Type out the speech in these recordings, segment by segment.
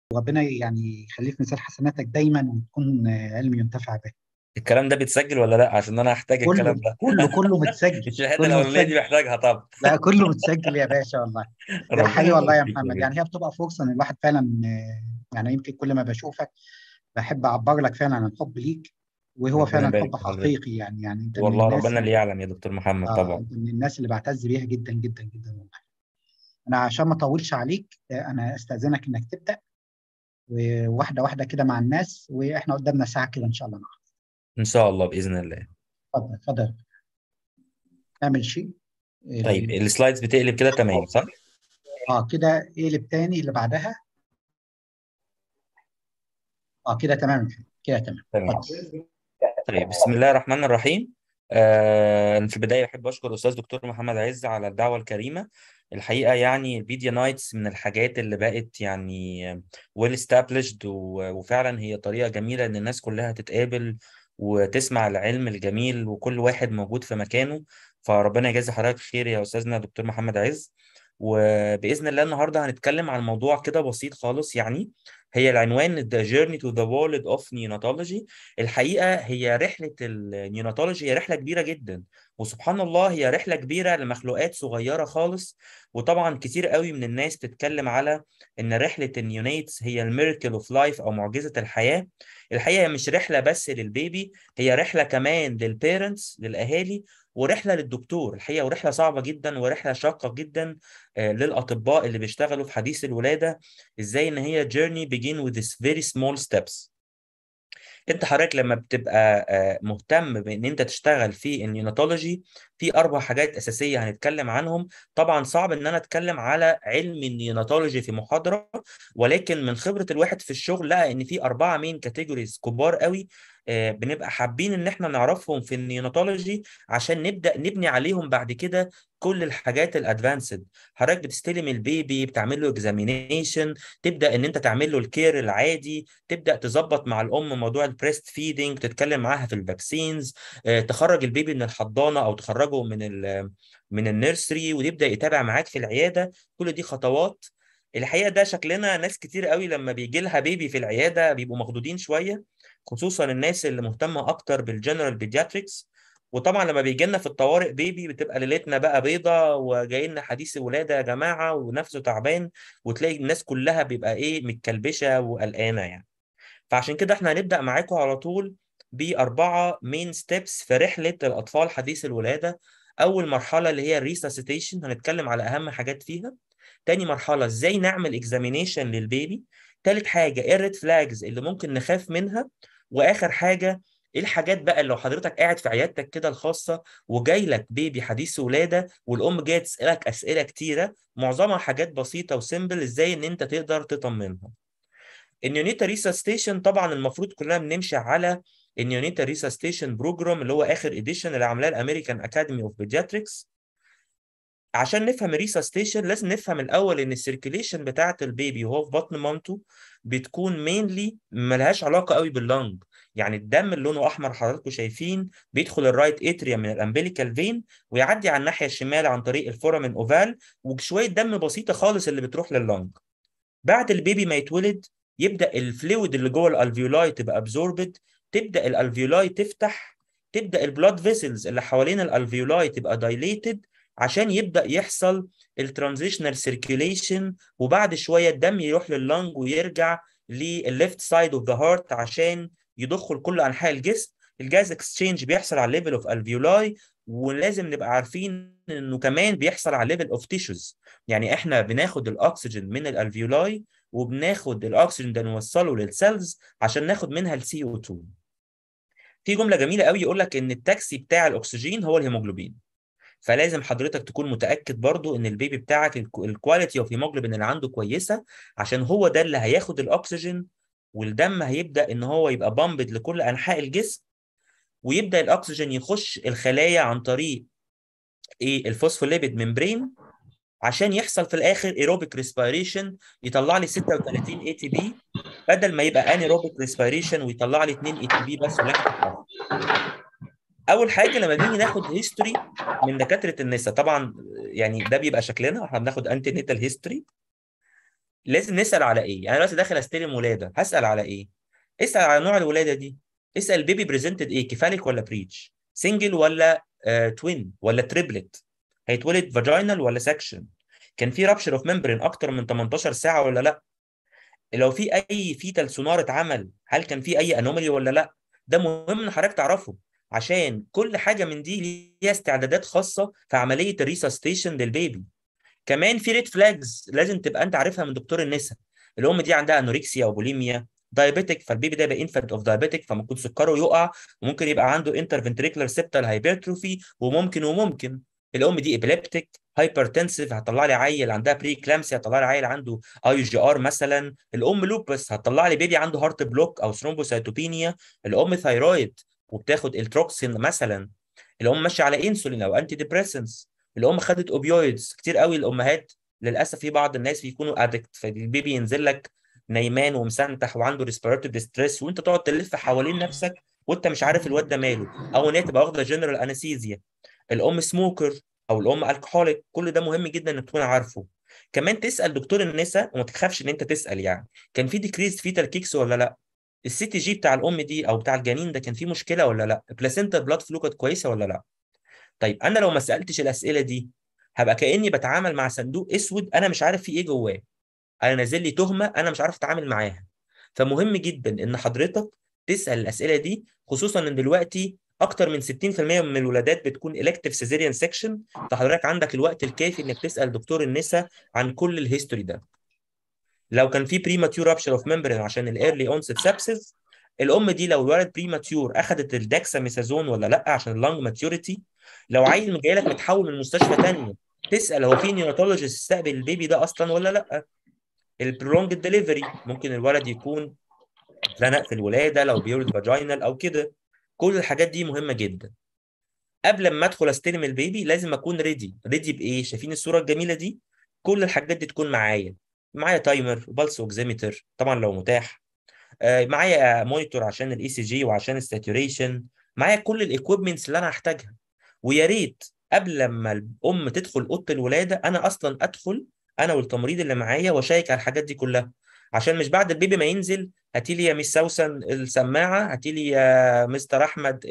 وربنا يعني يخليه في ميزان حسناتك دايما وتكون علم ينتفع به الكلام ده بيتسجل ولا لا عشان انا هحتاج كله الكلام ده كله كله متسجل الشهاده كله الاولانيه دي متسجل محتاجها طبعا لا كله متسجل يا باشا والله ده ربنا حقيقي والله يا يبارك فيك يا محمد بيه يعني هي بتبقى فرصه ان الواحد فعلا آه، يعني يمكن كل ما بشوفك بحب اعبر لك فعلا عن الحب ليك وهو ربنا فعلا يبارك حب في حضرتك حقيقي يعني يعني انت من والله الناس ربنا اللي اللي يعلم يا دكتور محمد اه طبعا انت من الناس اللي بعتز بيها جدا جدا جدا والله انا عشان ما اطولش عليك آه، انا استاذنك انك تبدا وواحده واحده كده مع الناس واحنا قدامنا ساعه كده ان شاء الله نعرف ان شاء الله باذن الله اتفضل اتفضل اعمل شيء طيب ال- السلايدز بتقلب كده تمام صح اه كده اقلب تاني اللي بعدها اه كده تمام كده تمام تمام اتفضل طيب بسم الله الرحمن الرحيم آه أنا في البداية أحب أشكر الأستاذ دكتور محمد عز على الدعوة الكريمة الحقيقة يعني البيديا نايتس من الحاجات اللي بقت يعني ويل established و- وفعلا هي طريقة جميلة إن الناس كلها تتقابل وتسمع العلم الجميل وكل واحد موجود في مكانه فربنا يجازي حضرتك خير يا أستاذنا دكتور محمد عز وبإذن الله النهاردة هنتكلم عن موضوع كده بسيط خالص يعني هي العنوان The Journey to the World of Neonatology الحقيقة هي رحلة النيوناتولوجي هي رحلة كبيرة جدا وسبحان الله هي رحلة كبيرة لمخلوقات صغيرة خالص وطبعا كتير قوي من الناس تتكلم على ان رحلة النيونيتس هي الميركل اوف لايف او معجزة الحياة الحقيقة هي مش رحلة بس للبيبي هي رحلة كمان للبيرنتس للأهالي ورحلة للدكتور الحقيقة ورحلة صعبة جدا ورحلة شاقة جدا آه، للأطباء اللي بيشتغلوا في حديث الولادة ازاي ان هي journey begin with this very small steps انت حضرتك لما بتبقى آه، مهتم بان انت تشتغل في النيوناتولوجي في اربع حاجات اساسيه هنتكلم عنهم طبعا صعب ان انا اتكلم على علم النيوناتولوجي في محاضره ولكن من خبره الواحد في الشغل لقى ان في اربعه مين كاتيجوريز كبار قوي آه، بنبقى حابين ان احنا نعرفهم في النيوناتولوجي عشان نبدا نبني عليهم بعد كده كل الحاجات الادفانسد حضرتك بتستلم البيبي بتعمل له اكزامينيشن تبدا ان انت تعمل له الكير العادي تبدا تظبط مع الام موضوع البريست فيدنج تتكلم معاها في الفاكسينز آه، تخرج البيبي من الحضانه او تخرجه من ال من النيرسري ويبدا يتابع معاك في العياده كل دي خطوات الحقيقه ده شكلنا ناس كتير قوي لما بيجي لها بيبي في العياده بيبقوا مخضوضين شويه خصوصا الناس اللي مهتمه اكتر بالجنرال بيدياتريكس وطبعا لما بيجي لنا في الطوارئ بيبي بتبقى ليلتنا بقى بيضة وجاي لنا حديث ولاده يا جماعه ونفسه تعبان وتلاقي الناس كلها بيبقى ايه متكلبشه وقلقانه يعني فعشان كده احنا هنبدأ معاكم على طول بأربعة مين ستيبس في رحلة الأطفال حديث الولادة أول مرحلة اللي هي الريساسيتيشن هنتكلم على أهم حاجات فيها تاني مرحلة ازاي نعمل اكزامينيشن للبيبي تالت حاجة ايه الريد فلاجز اللي ممكن نخاف منها واخر حاجة ايه الحاجات بقى اللي لو حضرتك قاعد في عيادتك كده الخاصة وجاي لك بيبي حديث ولادة والأم جاية تسألك أسئلة كتيرة معظمها حاجات بسيطة وسيمبل ازاي ان انت تقدر تطمنها النيونيتا ريساستيشن طبعا المفروض كلنا بنمشي على النيونيتا ريساستيشن بروجرام اللي هو اخر اديشن اللي عاملاه الامريكان اكاديمي اوف بيدياتريكس عشان نفهم الريساستيشن لازم نفهم الاول ان السيركيليشن بتاعه البيبي وهو في بطن مامته بتكون مينلي ملهاش علاقه قوي باللنج يعني الدم اللي لونه احمر حضراتكم شايفين بيدخل الرايت اتريا من الامبليكال فين ويعدي على الناحيه الشمال عن طريق الفورامين اوفال وشويه دم بسيطه خالص اللي بتروح لللنج بعد البيبي ما يتولد يبدا الفلويد اللي جوه الالفيولاي تبقى ابزوربد تبدا الالفيولاي تفتح تبدا البلاد فيسلز اللي حوالين الالفيولاي تبقى دايليتد عشان يبدا يحصل الترانزيشنال سيركيوليشن وبعد شويه الدم يروح لللنج ويرجع للليفت سايد اوف ذا هارت عشان يضخ لكل انحاء الجسم الجاز اكسشينج بيحصل على الليفل اوف الفيولاي ولازم نبقى عارفين انه كمان بيحصل على ليفل اوف تيشوز يعني احنا بناخد الاكسجين من الالفيولاي وبناخد الاكسجين ده نوصله للسيلز عشان ناخد منها السي او 2 في جمله جميله قوي يقول لك ان التاكسي بتاع الاكسجين هو الهيموجلوبين فلازم حضرتك تكون متاكد برضو ان البيبي بتاعك الكواليتي اوف هيموجلوبين اللي عنده كويسه عشان هو ده اللي هياخد الاكسجين والدم هيبدا ان هو يبقى بامبد لكل انحاء الجسم ويبدا الاكسجين يخش الخلايا عن طريق ايه الفوسفوليبيد ممبرين عشان يحصل في الاخر ايروبيك ريسبيريشن يطلع لي 36 اي تي بي بدل ما يبقى انيروبيك ريسبيريشن ويطلع لي 2 اي تي بي بس وناخد اول حاجه لما بنيجي ناخد هيستوري من دكاتره النساء طبعا يعني ده بيبقى شكلنا احنا بناخد انتي نيتال هيستوري لازم نسال على ايه يعني دلوقتي داخل استلم ولاده هسال على ايه اسال على نوع الولاده دي اسال البيبي بريزنتد ايه كفاليك ولا بريتش سنجل ولا توين ولا تريبلت هيتولد فاجينال ولا سكشن كان في رابشر اوف ممبرين اكتر من 18 ساعه ولا لا لو في اي فيتال سونار اتعمل هل كان في اي انومالي ولا لا ده مهم ان حضرتك تعرفه عشان كل حاجه من دي ليها استعدادات خاصه في عمليه الريسستيشن للبيبي كمان في ريد فلاجز لازم تبقى انت عارفها من دكتور النساء الام دي عندها انوركسيا او بوليميا دايابيتك فالبيبي ده يبقى انفانت اوف دايابيتك فممكن سكره يقع وممكن يبقى عنده انترفنتريكولار سيبتال هايبرتروفي وممكن وممكن الام دي ابيليبتيك هايبرتنسيف هتطلع لي عيل عندها بري كلامسي هتطلع لي عيل عنده اي جي ار مثلا الام لوبس هتطلع لي بيبي عنده هارت بلوك او ثرومبوسايتوبينيا الام ثايرويد وبتاخد التروكسين مثلا الام ماشيه على انسولين او انتي ديبريسنس الام خدت اوبيويدز كتير قوي الامهات للاسف في بعض الناس بيكونوا ادكت فالبيبي ينزل لك نايمان ومسنتح وعنده ريسبيراتيف ديستريس وانت تقعد تلف حوالين نفسك وانت مش عارف الواد ده ماله او ان هي تبقى واخده جنرال انستيزيا الام سموكر او الام الكحوليك كل ده مهم جدا انك تكون عارفه كمان تسال دكتور النساء وما تخافش ان انت تسال يعني كان في ديكريز فيتال كيكس ولا لا السي تي جي بتاع الام دي او بتاع الجنين ده كان فيه مشكله ولا لا البلاسينتا بلاد فلو كانت كويسه ولا لا طيب انا لو ما سالتش الاسئله دي هبقى كاني بتعامل مع صندوق اسود انا مش عارف فيه ايه جواه انا نازل لي تهمه انا مش عارف اتعامل معاها فمهم جدا ان حضرتك تسال الاسئله دي خصوصا ان دلوقتي اكتر من 60% من الولادات بتكون الكتيف سيزيريان سيكشن فحضرتك عندك الوقت الكافي انك تسال دكتور النساء عن كل الهيستوري ده لو كان في بريماتيور رابشر اوف ممبرين عشان الايرلي اونست سابسز الام دي لو الولد بريماتيور اخذت الدكساميثازون ولا لا عشان اللانج ماتيوريتي لو عيل جاي لك متحول من مستشفى ثانيه تسال هو في نيوناتولوجيست استقبل البيبي ده اصلا ولا لا البرونج ديليفري ممكن الولد يكون اتزنق في الولاده لو بيولد فاجينال او كده كل الحاجات دي مهمه جدا قبل ما ادخل استلم البيبي لازم اكون ريدي ريدي بايه شايفين الصوره الجميله دي كل الحاجات دي تكون معايا معايا تايمر وبلس اوكسيمتر طبعا لو متاح آه معايا مونيتور عشان الاي سي جي وعشان الساتوريشن معايا كل الايكويبمنتس اللي انا هحتاجها ويا ريت قبل لما الام تدخل اوضه الولاده انا اصلا ادخل انا والتمريض اللي معايا واشيك على الحاجات دي كلها عشان مش بعد البيبي ما ينزل هاتي لي يا مس سوسن السماعه هاتي لي يا مستر احمد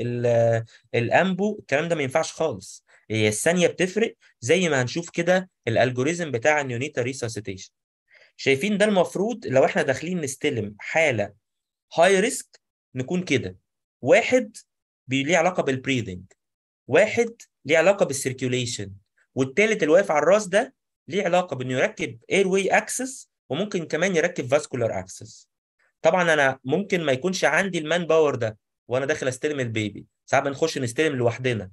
الانبو الكلام ده ما ينفعش خالص هي الثانيه بتفرق زي ما هنشوف كده الالجوريزم بتاع النيونيتا ريسوسيتيشن شايفين ده المفروض لو احنا داخلين نستلم حاله هاي ريسك نكون كده واحد ليه علاقه بالبريذنج واحد ليه علاقه بالسيركيوليشن والتالت اللي واقف على الراس ده ليه علاقه بانه يركب اير واي اكسس وممكن كمان يركب فاسكولار اكسس طبعا انا ممكن ما يكونش عندي المان باور ده وانا داخل استلم البيبي ساعات بنخش نستلم لوحدنا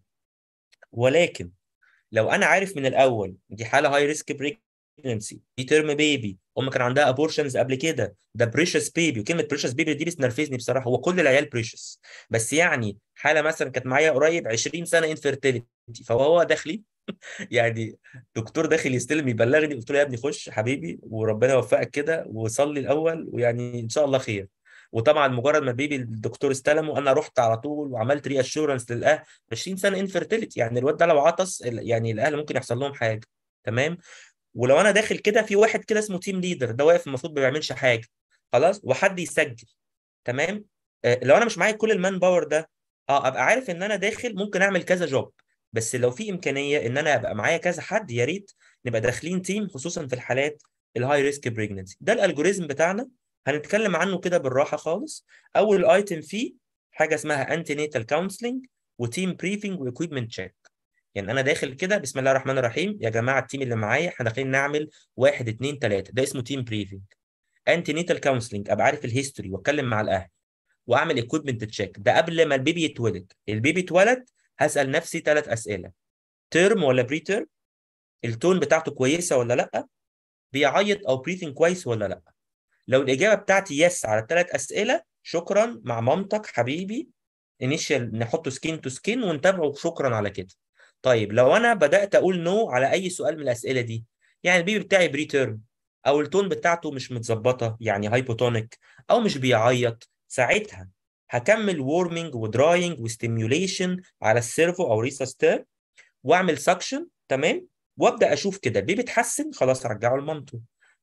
ولكن لو انا عارف من الاول دي حاله هاي ريسك بريجنسي دي ترم بيبي ام كان عندها ابورشنز قبل كده ده بريشس بيبي وكلمه بريشس بيبي دي بتنرفزني بصراحه هو كل العيال بريشس بس يعني حاله مثلا كانت معايا قريب 20 سنه انفيرتيليتي فهو داخلي يعني دكتور داخل يستلم يبلغني قلت له يا ابني خش حبيبي وربنا يوفقك كده وصلي الاول ويعني ان شاء الله خير وطبعا مجرد ما البيبي الدكتور استلمه انا رحت على طول وعملت ري اشورنس للاهل 20 سنه انفيرتيليتي يعني الواد ده لو عطس يعني الاهل ممكن يحصل لهم حاجه تمام ولو انا داخل كده في واحد كده اسمه تيم ليدر ده واقف المفروض ما بيعملش حاجه خلاص وحد يسجل تمام آه لو انا مش معايا كل المان باور ده اه ابقى عارف ان انا داخل ممكن اعمل كذا جوب بس لو في امكانيه ان انا ابقى معايا كذا حد يا ريت نبقى داخلين تيم خصوصا في الحالات الهاي ريسك بريجننسي ده الالجوريزم بتاعنا هنتكلم عنه كده بالراحه خالص اول ايتم فيه حاجه اسمها انتي نيتال كونسلنج وتيم بريفنج واكويبمنت تشيك يعني انا داخل كده بسم الله الرحمن الرحيم يا جماعه التيم اللي معايا احنا داخلين نعمل واحد اثنين ثلاثه ده اسمه تيم بريفنج انتي نيتال كونسلنج ابقى عارف الهيستوري واتكلم مع الاهل واعمل اكويبمنت تشيك ده قبل ما البيبي يتولد البيبي اتولد هسال نفسي ثلاث اسئله ترم ولا بري ترم التون بتاعته كويسه ولا لا بيعيط او بريثنج كويس ولا لا لو الاجابه بتاعتي يس على الثلاث اسئله شكرا مع مامتك حبيبي انيشال نحطه سكين تو سكين ونتابعه شكرا على كده طيب لو انا بدات اقول نو no على اي سؤال من الاسئله دي يعني البيبي بتاعي بري تيرم او التون بتاعته مش متظبطه يعني هايبوتونيك او مش بيعيط ساعتها هكمل وورمنج ودراينج وستيميوليشن على السيرفو او ريساستير واعمل سكشن تمام وابدا اشوف كده البيبي اتحسن خلاص ارجعه لمامته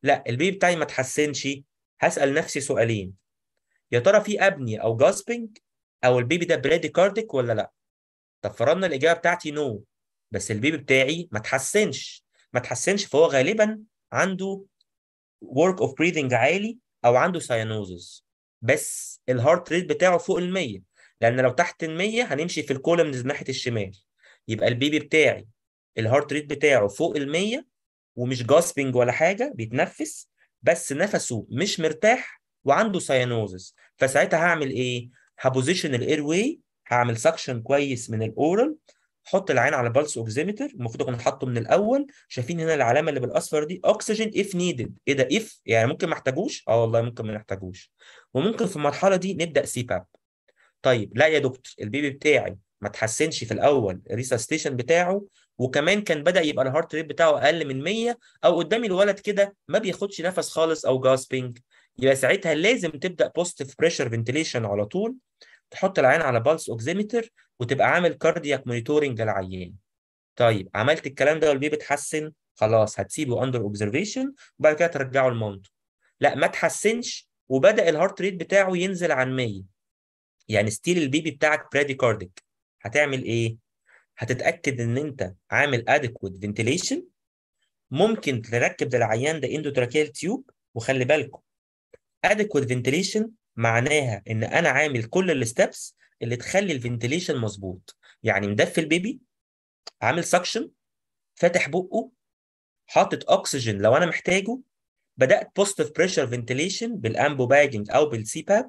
لا البيبي بتاعي ما تحسنش هسال نفسي سؤالين يا ترى في ابني او جاسبنج او البيبي ده برادي كارديك ولا لا طب فرضنا الاجابه بتاعتي نو بس البيبي بتاعي ما تحسنش ما تحسنش فهو غالبا عنده work of breathing عالي او عنده ساينوزز بس الهارت ريت بتاعه فوق ال 100 لان لو تحت ال 100 هنمشي في الكولمز ناحيه الشمال يبقى البيبي بتاعي الهارت ريت بتاعه فوق ال 100 ومش جاسبنج ولا حاجه بيتنفس بس نفسه مش مرتاح وعنده ساينوزز فساعتها هعمل ايه؟ هبوزيشن الاير واي هعمل سكشن كويس من الاورال حط العين على بالس اوكسيمتر المفروض اكون حاطه من الاول شايفين هنا العلامه اللي بالاصفر دي اكسجين اف نيدد ايه ده اف يعني ممكن ما احتاجوش اه والله ممكن ما نحتاجوش وممكن في المرحله دي نبدا سي باب طيب لا يا دكتور البيبي بتاعي ما تحسنش في الاول الريسستيشن بتاعه وكمان كان بدا يبقى الهارت ريت بتاعه اقل من 100 او قدامي الولد كده ما بياخدش نفس خالص او جاسبنج يبقى ساعتها لازم تبدا بوزيتيف بريشر فنتيليشن على طول تحط العين على بالس اوكسيمتر وتبقى عامل كاردياك مونيتورنج للعيان طيب عملت الكلام ده والبيبي اتحسن خلاص هتسيبه اندر اوبزرفيشن وبعد كده ترجعه لمامته لا ما تحسنش وبدا الهارت ريت بتاعه ينزل عن 100 يعني ستيل البيبي بتاعك برادي كارديك هتعمل ايه هتتاكد ان انت عامل ادكويت فنتيليشن ممكن تركب للعيان ده اندوتراكيال تيوب وخلي بالكم adequate ventilation معناها ان انا عامل كل الستبس اللي تخلي الفنتيليشن مظبوط يعني مدفي البيبي عامل سكشن فاتح بقه حاطط اكسجين لو انا محتاجه بدات بوزيتيف بريشر فنتيليشن بالامبو باجنج او بالسي باب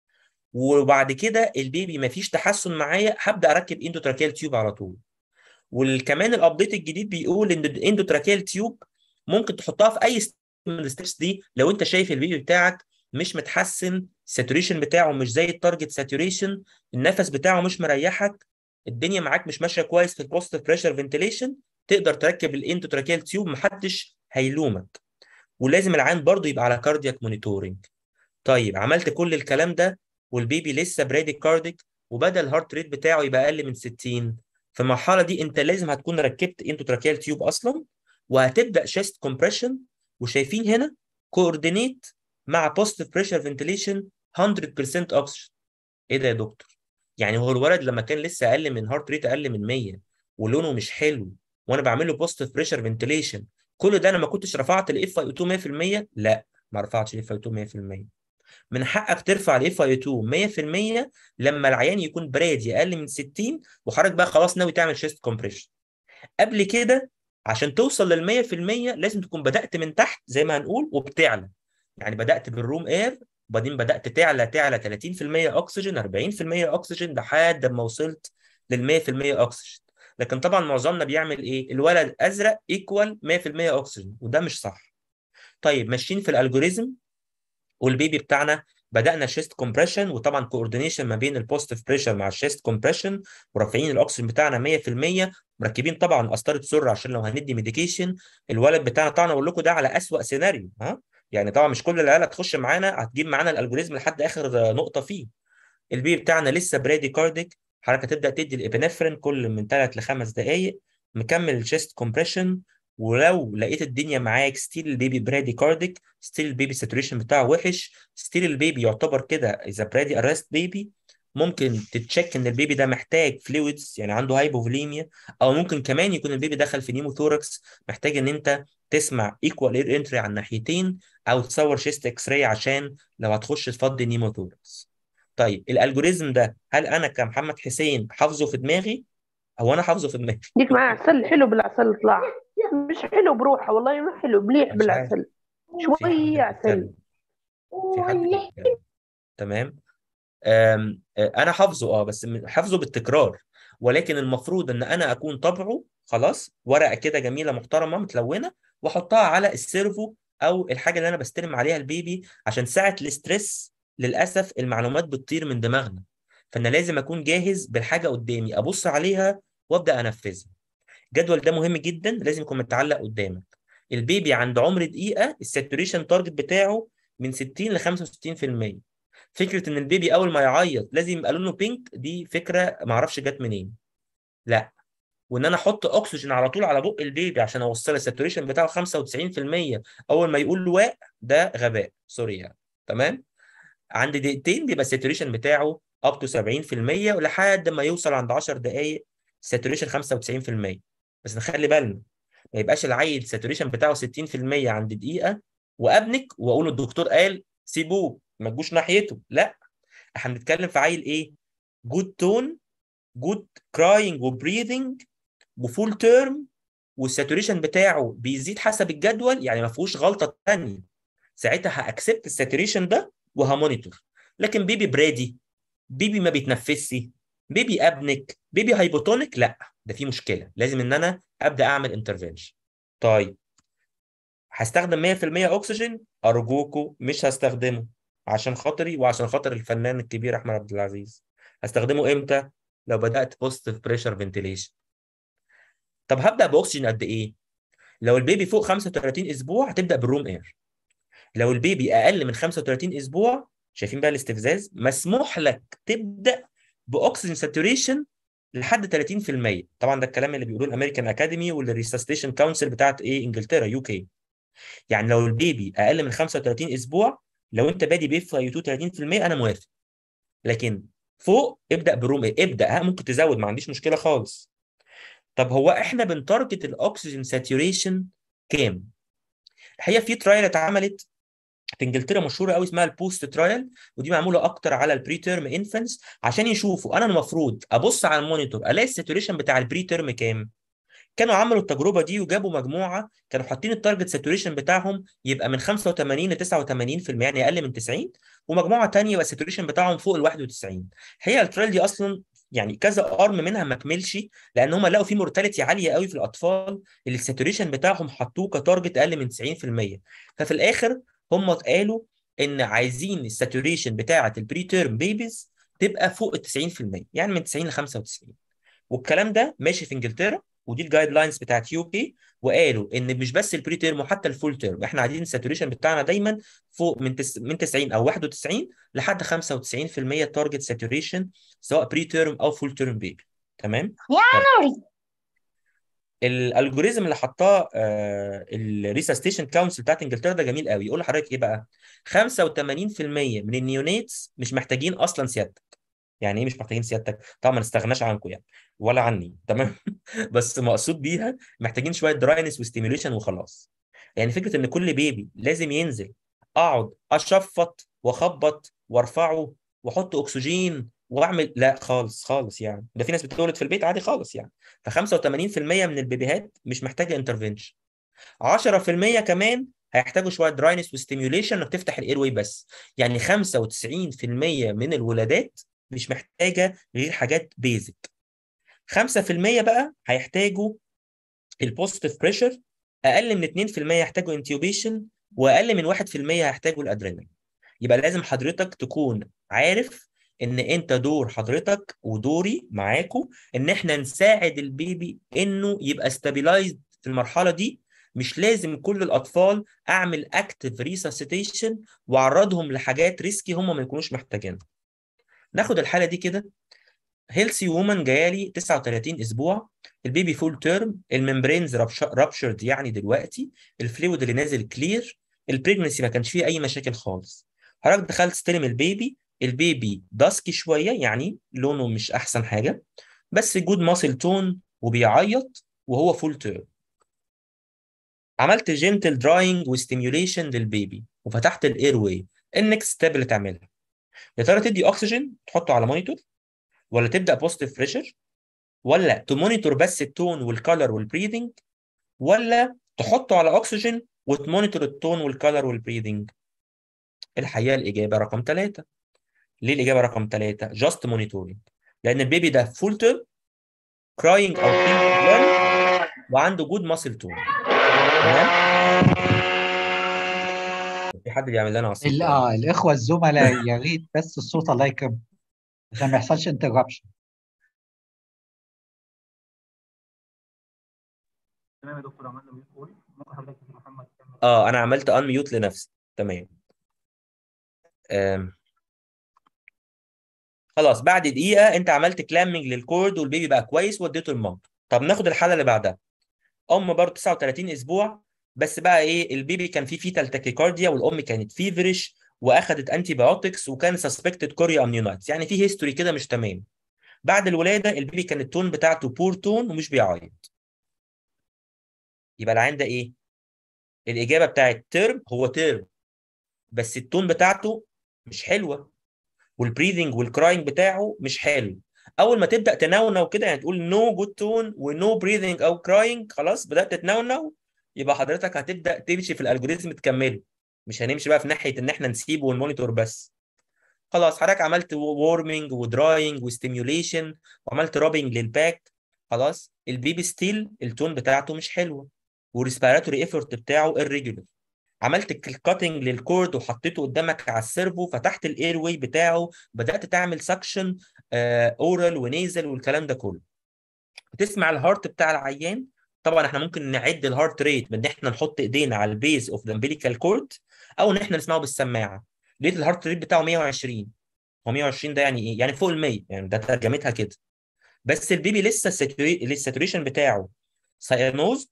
وبعد كده البيبي مفيش تحسن معايا هبدا اركب اندوتراكيال تيوب على طول وكمان الابديت الجديد بيقول ان الاندوتراكيال تيوب ممكن تحطها في اي من الستبس دي لو انت شايف البيبي بتاعك مش متحسن الساتوريشن بتاعه مش زي التارجت ساتوريشن النفس بتاعه مش مريحك الدنيا معاك مش ماشيه كويس في البوزيتيف بريشر فنتيليشن تقدر تركب الاندوتراكيال تيوب محدش هيلومك ولازم العين برضو يبقى على كاردياك مونيتورنج طيب عملت كل الكلام ده والبيبي لسه برادي كارديك وبدا الهارت ريت بتاعه يبقى اقل من 60 في المرحله دي انت لازم هتكون ركبت اندوتراكيال تيوب اصلا وهتبدا شيست كومبريشن وشايفين هنا كوردينيت مع بوزيتيف بريشر فنتيليشن 100% اكسجين ايه ده يا دكتور يعني هو الولد لما كان لسه اقل من هارت ريت اقل من 100 ولونه مش حلو وانا بعمل له بوزيتيف بريشر فنتيليشن كل ده انا ما كنتش رفعت الاف اي 2 100% لا ما رفعتش الاف اي 2 100% من حقك ترفع الاف اي 2 100% لما العيان يكون برادي اقل من 60 وحضرتك بقى خلاص ناوي تعمل شيست كومبريشن قبل كده عشان توصل لل 100% لازم تكون بدات من تحت زي ما هنقول وبتعلى يعني بدات بالروم اير وبعدين بدات تعلى تعلى 30% اكسجين 40% اكسجين لحد ما وصلت لل 100% اكسجين لكن طبعا معظمنا بيعمل ايه الولد ازرق ايكوال 100% اكسجين وده مش صح طيب ماشيين في الالجوريزم والبيبي بتاعنا بدانا شيست كومبريشن وطبعا كوردينيشن ما بين البوزيتيف بريشر مع الشيست كومبريشن ورافعين الاكسجين بتاعنا 100% مركبين طبعا قسطره سر عشان لو هندي ميديكيشن الولد بتاعنا طبعا اقول لكم ده على اسوأ سيناريو ها يعني طبعا مش كل العيال هتخش معانا هتجيب معانا الالجوريزم لحد اخر نقطه فيه البيبي بتاعنا لسه برادي كارديك حضرتك هتبدا تدي الابنفرين كل من 3 ل 5 دقائق مكمل الشيست كومبريشن ولو لقيت الدنيا معاك ستيل البيبي برادي كارديك ستيل البيبي ساتوريشن بتاعه وحش ستيل البيبي يعتبر كده اذا برادي ارست بيبي ممكن تتشيك ان البيبي ده محتاج فلويدز يعني عنده هايبوفوليميا او ممكن كمان يكون البيبي دخل في نيموثوركس محتاج ان انت تسمع ايكوال اير انتري على الناحيتين او تصور شيست اكس راي عشان لو هتخش تفضي نيموثوركس طيب الالجوريزم ده هل انا كمحمد حسين حافظه في دماغي او انا حافظه في دماغي ديك معاه عسل حلو بالعسل طلع مش حلو بروحه والله ما حلو مليح مش عارف بالعسل في شوية حد عسل بيتكلم في حد بيتكلم تمام أم، آه، انا حافظه اه بس م- حافظه بالتكرار ولكن المفروض ان انا اكون طبعه خلاص ورقه كده جميله محترمه متلونه واحطها على السيرفو او الحاجه اللي انا بستلم عليها البيبي عشان ساعه الاسترس للاسف المعلومات بتطير من دماغنا فانا لازم اكون جاهز بالحاجه قدامي ابص عليها وابدا انفذها الجدول ده مهم جدا لازم يكون متعلق قدامك البيبي عند عمر دقيقه الساتوريشن تارجت بتاعه من 60 ل 65% فكره ان البيبي اول ما يعيط لازم يبقى لونه بينك دي فكره ما اعرفش جت منين لا وان انا احط اكسجين على طول على بق البيبي عشان اوصل الساتوريشن بتاعه 95% اول ما يقول واء ده غباء سوري يعني تمام عند دقيقتين بيبقى الساتوريشن بتاعه اب تو 70% ولحد ما يوصل عند 10 دقائق ساتوريشن 95% بس نخلي بالنا ما يبقاش العيل ساتوريشن بتاعه 60% عند دقيقه وابنك واقول الدكتور قال سيبوه ما تجوش ناحيته لا احنا بنتكلم في عيل ايه جود تون جود كراينج وبريذنج وفول تيرم والساتوريشن بتاعه بيزيد حسب الجدول يعني ما فيهوش غلطه ثانيه ساعتها هاكسبت الساتوريشن ده وهمونيتور لكن بيبي برادي بيبي ما بيتنفسش بيبي ابنك بيبي هايبوتونيك لا ده في مشكله لازم ان انا ابدا اعمل انترفنشن طيب هستخدم 100% اكسجين ارجوكوا مش هستخدمه عشان خاطري وعشان خاطر الفنان الكبير احمد عبد العزيز هستخدمه امتى لو بدات بوزيتيف بريشر فنتيليشن طب هبدا باكسجين قد ايه لو البيبي فوق 35 اسبوع هتبدا بالروم اير لو البيبي اقل من 35 اسبوع شايفين بقى الاستفزاز مسموح لك تبدا باكسجين ساتوريشن لحد 30% طبعا ده الكلام اللي بيقولوه الامريكان اكاديمي والريسستيشن كونسل بتاعت ايه انجلترا يو كي يعني لو البيبي اقل من 35 اسبوع لو انت بادي بيف في 2 30% انا موافق لكن فوق ابدا بروم ابدا ها ممكن تزود ما عنديش مشكله خالص طب هو احنا بنتارجت الاكسجين ساتوريشن كام الحقيقه في ترايل اتعملت في انجلترا مشهوره قوي اسمها البوست ترايل ودي معموله اكتر على البري تيرم انفنتس عشان يشوفوا انا المفروض ابص على المونيتور الاقي الساتوريشن بتاع البري تيرم كام كانوا عملوا التجربه دي وجابوا مجموعه كانوا حاطين التارجت ساتوريشن بتاعهم يبقى من 85 ل 89% يعني اقل من 90 ومجموعه ثانيه يبقى الساتوريشن بتاعهم فوق ال 91 هي الترايل دي اصلا يعني كذا ارم منها ما كملش لان هم لقوا في مورتاليتي عاليه قوي في الاطفال اللي الساتوريشن بتاعهم حطوه كتارجت اقل من 90% ففي الاخر هم قالوا ان عايزين الساتوريشن بتاعه البري تيرم بيبيز تبقى فوق ال 90% يعني من 90 ل 95 والكلام ده ماشي في انجلترا ودي الجايد لاينز بتاعت يو كي وقالوا ان مش بس البري تيرم وحتى الفول تيرم احنا عايزين الساتوريشن بتاعنا دايما فوق من تس... من 90 او 91 لحد 95% تارجت ساتوريشن سواء بري تيرم او فول تيرم بيبي تمام يا نوري الالجوريزم اللي حطاه الريسستيشن كونسل بتاعت انجلترا ده جميل قوي يقول لحضرتك ايه بقى 85% من النيونيتس مش محتاجين اصلا سيادتك يعني ايه مش محتاجين سيادتك طبعا ما نستغناش عنكم يعني ولا عني تمام بس مقصود بيها محتاجين شويه دراينس وستيميوليشن وخلاص يعني فكره ان كل بيبي لازم ينزل اقعد اشفط واخبط وارفعه واحط اكسجين واعمل لا خالص خالص يعني ده في ناس بتولد في البيت عادي خالص يعني ف 85% من البيبيهات مش محتاجه انترفنشن 10% كمان هيحتاجوا شويه دراينس وستيميوليشن انك تفتح الاير واي بس يعني 95% من الولادات مش محتاجه غير حاجات بيزك 5% بقى هيحتاجوا البوزيتيف بريشر اقل من 2% هيحتاجوا انتيوبيشن واقل من 1% هيحتاجوا الادرينال يبقى لازم حضرتك تكون عارف ان انت دور حضرتك ودوري معاكو ان احنا نساعد البيبي انه يبقى ستابيلايزد في المرحله دي مش لازم كل الاطفال اعمل اكتف ريساسيتيشن واعرضهم لحاجات ريسكي هم ما يكونوش محتاجينها ناخد الحاله دي كده هيلثي وومن جايالي 39 اسبوع البيبي فول تيرم الممبرينز رابشرد يعني دلوقتي الفلويد اللي نازل كلير البريجنسي ما كانش فيه اي مشاكل خالص حضرتك دخلت تستلم البيبي البيبي داسكي شويه يعني لونه مش احسن حاجه بس جود ماسل تون وبيعيط وهو فول تيرم عملت جنتل دراينج وستيميوليشن للبيبي وفتحت الاير واي النكست ستيب اللي تعملها يا ترى تدي اكسجين تحطه على مونيتور ولا تبدا بوزيتيف بريشر ولا تمونيتور بس التون والكالر والبريذنج ولا تحطه على اكسجين وتمونيتور التون والكالر والبريذنج الحقيقه الاجابه رقم ثلاثة ليه الاجابه رقم ثلاثة جاست مونيتورنج لان البيبي ده فول تيرم كراينج او وعنده جود ماسل تون تمام في حد بيعمل لنا عصير ال- اه الاخوه الزملاء يا ريت بس الصوت الله يكرمك عشان ما يحصلش انتربشن تمام يا دكتور عملنا ميوت قول ممكن حضرتك يا محمد تكمل اه انا عملت ان ميوت لنفسي تمام آم. خلاص بعد دقيقه انت عملت كلامنج للكورد والبيبي بقى كويس وديته المام طب ناخد الحاله اللي بعدها ام برضه 39 اسبوع بس بقى ايه البيبي كان فيه فيتال تاكيكارديا والام كانت فيفرش واخدت انتي بايوتكس وكان سسبكتد كوريا امنيونايتس يعني في هيستوري كده مش تمام بعد الولاده البيبي كان التون بتاعته بور تون ومش بيعيط يبقى العين ده ايه الاجابه بتاعت ترم هو ترم بس التون بتاعته مش حلوه والبريذنج والكراينج بتاعه مش حلو اول ما تبدا تنونو كده يعني تقول نو جود تون ونو بريذنج او كراينج خلاص بدات تتنونو يبقى حضرتك هتبدا تمشي في الالجوريزم تكمله مش هنمشي بقى في ناحيه ان احنا نسيبه ونمونيتور بس خلاص حضرتك عملت وورمنج ودراينج وستيميوليشن وعملت رابنج للباك خلاص البيبي ستيل التون بتاعته مش حلوه والريسبيراتوري ايفورت بتاعه irregular عملت كاتنج للكورد وحطيته قدامك على السيرفو فتحت الاير واي بتاعه بدات تعمل سكشن اورال ونيزل والكلام ده كله تسمع الهارت بتاع العيان طبعا احنا ممكن نعد الهارت ريت بان احنا نحط ايدينا على البيز اوف ذا امبليكال كورد او ان احنا نسمعه بالسماعه لقيت الهارت ريت بتاعه 120 هو 120 ده يعني ايه؟ يعني فوق ال 100 يعني ده ترجمتها كده بس البيبي لسه الساتوريشن بتاعه ساينوزد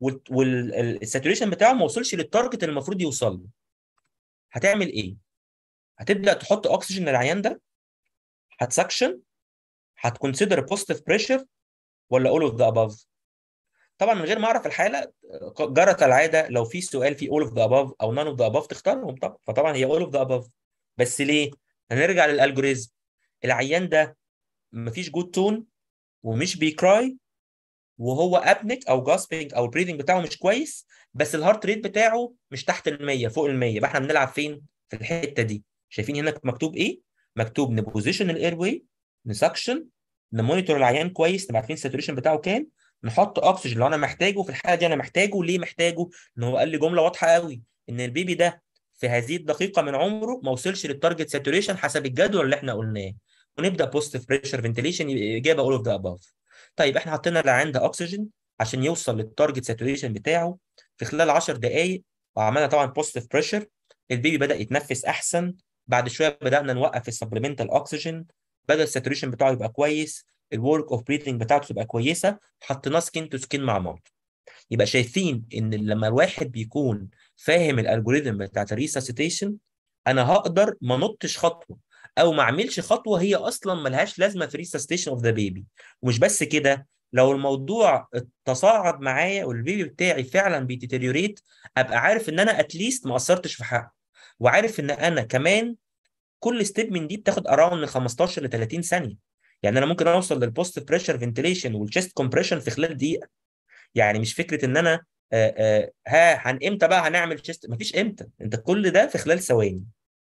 والساتوريشن بتاعه ما وصلش للتارجت اللي المفروض يوصل له هتعمل ايه؟ هتبدا تحط اكسجين للعيان ده هتسكشن هتكونسيدر بوزيتيف بريشر ولا اول اوف ذا اباف طبعا من غير ما اعرف الحاله جرت العاده لو في سؤال في اول اوف ذا اباف او نون اوف ذا اباف تختارهم طبعا فطبعا هي اول اوف ذا اباف بس ليه؟ هنرجع للالجوريزم العيان ده مفيش جود تون ومش بيكراي وهو ابنك او جاسبنج او البريدنج بتاعه مش كويس بس الهارت ريت بتاعه مش تحت ال 100 فوق ال 100 يبقى احنا بنلعب فين؟ في الحته دي شايفين هنا مكتوب ايه؟ مكتوب نبوزيشن الاير واي نسكشن نمونيتور العيان كويس نبقى عارفين الساتوريشن بتاعه كام نحط اكسجين لو انا محتاجه في الحاله دي انا محتاجه ليه محتاجه؟ ان هو قال لي جمله واضحه قوي ان البيبي ده في هذه الدقيقه من عمره ما وصلش للتارجت ساتوريشن حسب الجدول اللي احنا قلناه ونبدا بوزيتيف بريشر فنتيليشن اجابه اول اوف ذا اباف طيب احنا حطينا العيان ده اكسجين عشان يوصل للتارجت ساتوريشن بتاعه في خلال 10 دقائق وعملنا طبعا بوزيتيف بريشر البيبي بدا يتنفس احسن بعد شويه بدانا نوقف السبلمنتال اكسجين بدا الساتوريشن بتاعه يبقى كويس الورك اوف بريثنج بتاعته تبقى كويسه حطيناه سكين تو سكين مع مامته يبقى شايفين ان لما الواحد بيكون فاهم الالجوريثم بتاعت الريساسيتيشن انا هقدر ما نطش خطوه او ما اعملش خطوه هي اصلا ملهاش لازمه في ريساسيتيشن اوف ذا بيبي ومش بس كده لو الموضوع تصاعد معايا والبيبي بتاعي فعلا بيتيتيريوريت ابقى عارف ان انا اتليست ما قصرتش في حقه وعارف ان انا كمان كل ستيب من دي بتاخد اراوند من 15 ل 30 ثانيه يعني انا ممكن اوصل للبوست بريشر فنتيليشن والشيست كومبريشن في خلال دقيقه يعني مش فكره ان انا آآ آآ ها هن امتى بقى هنعمل شيست مفيش امتى انت كل ده في خلال ثواني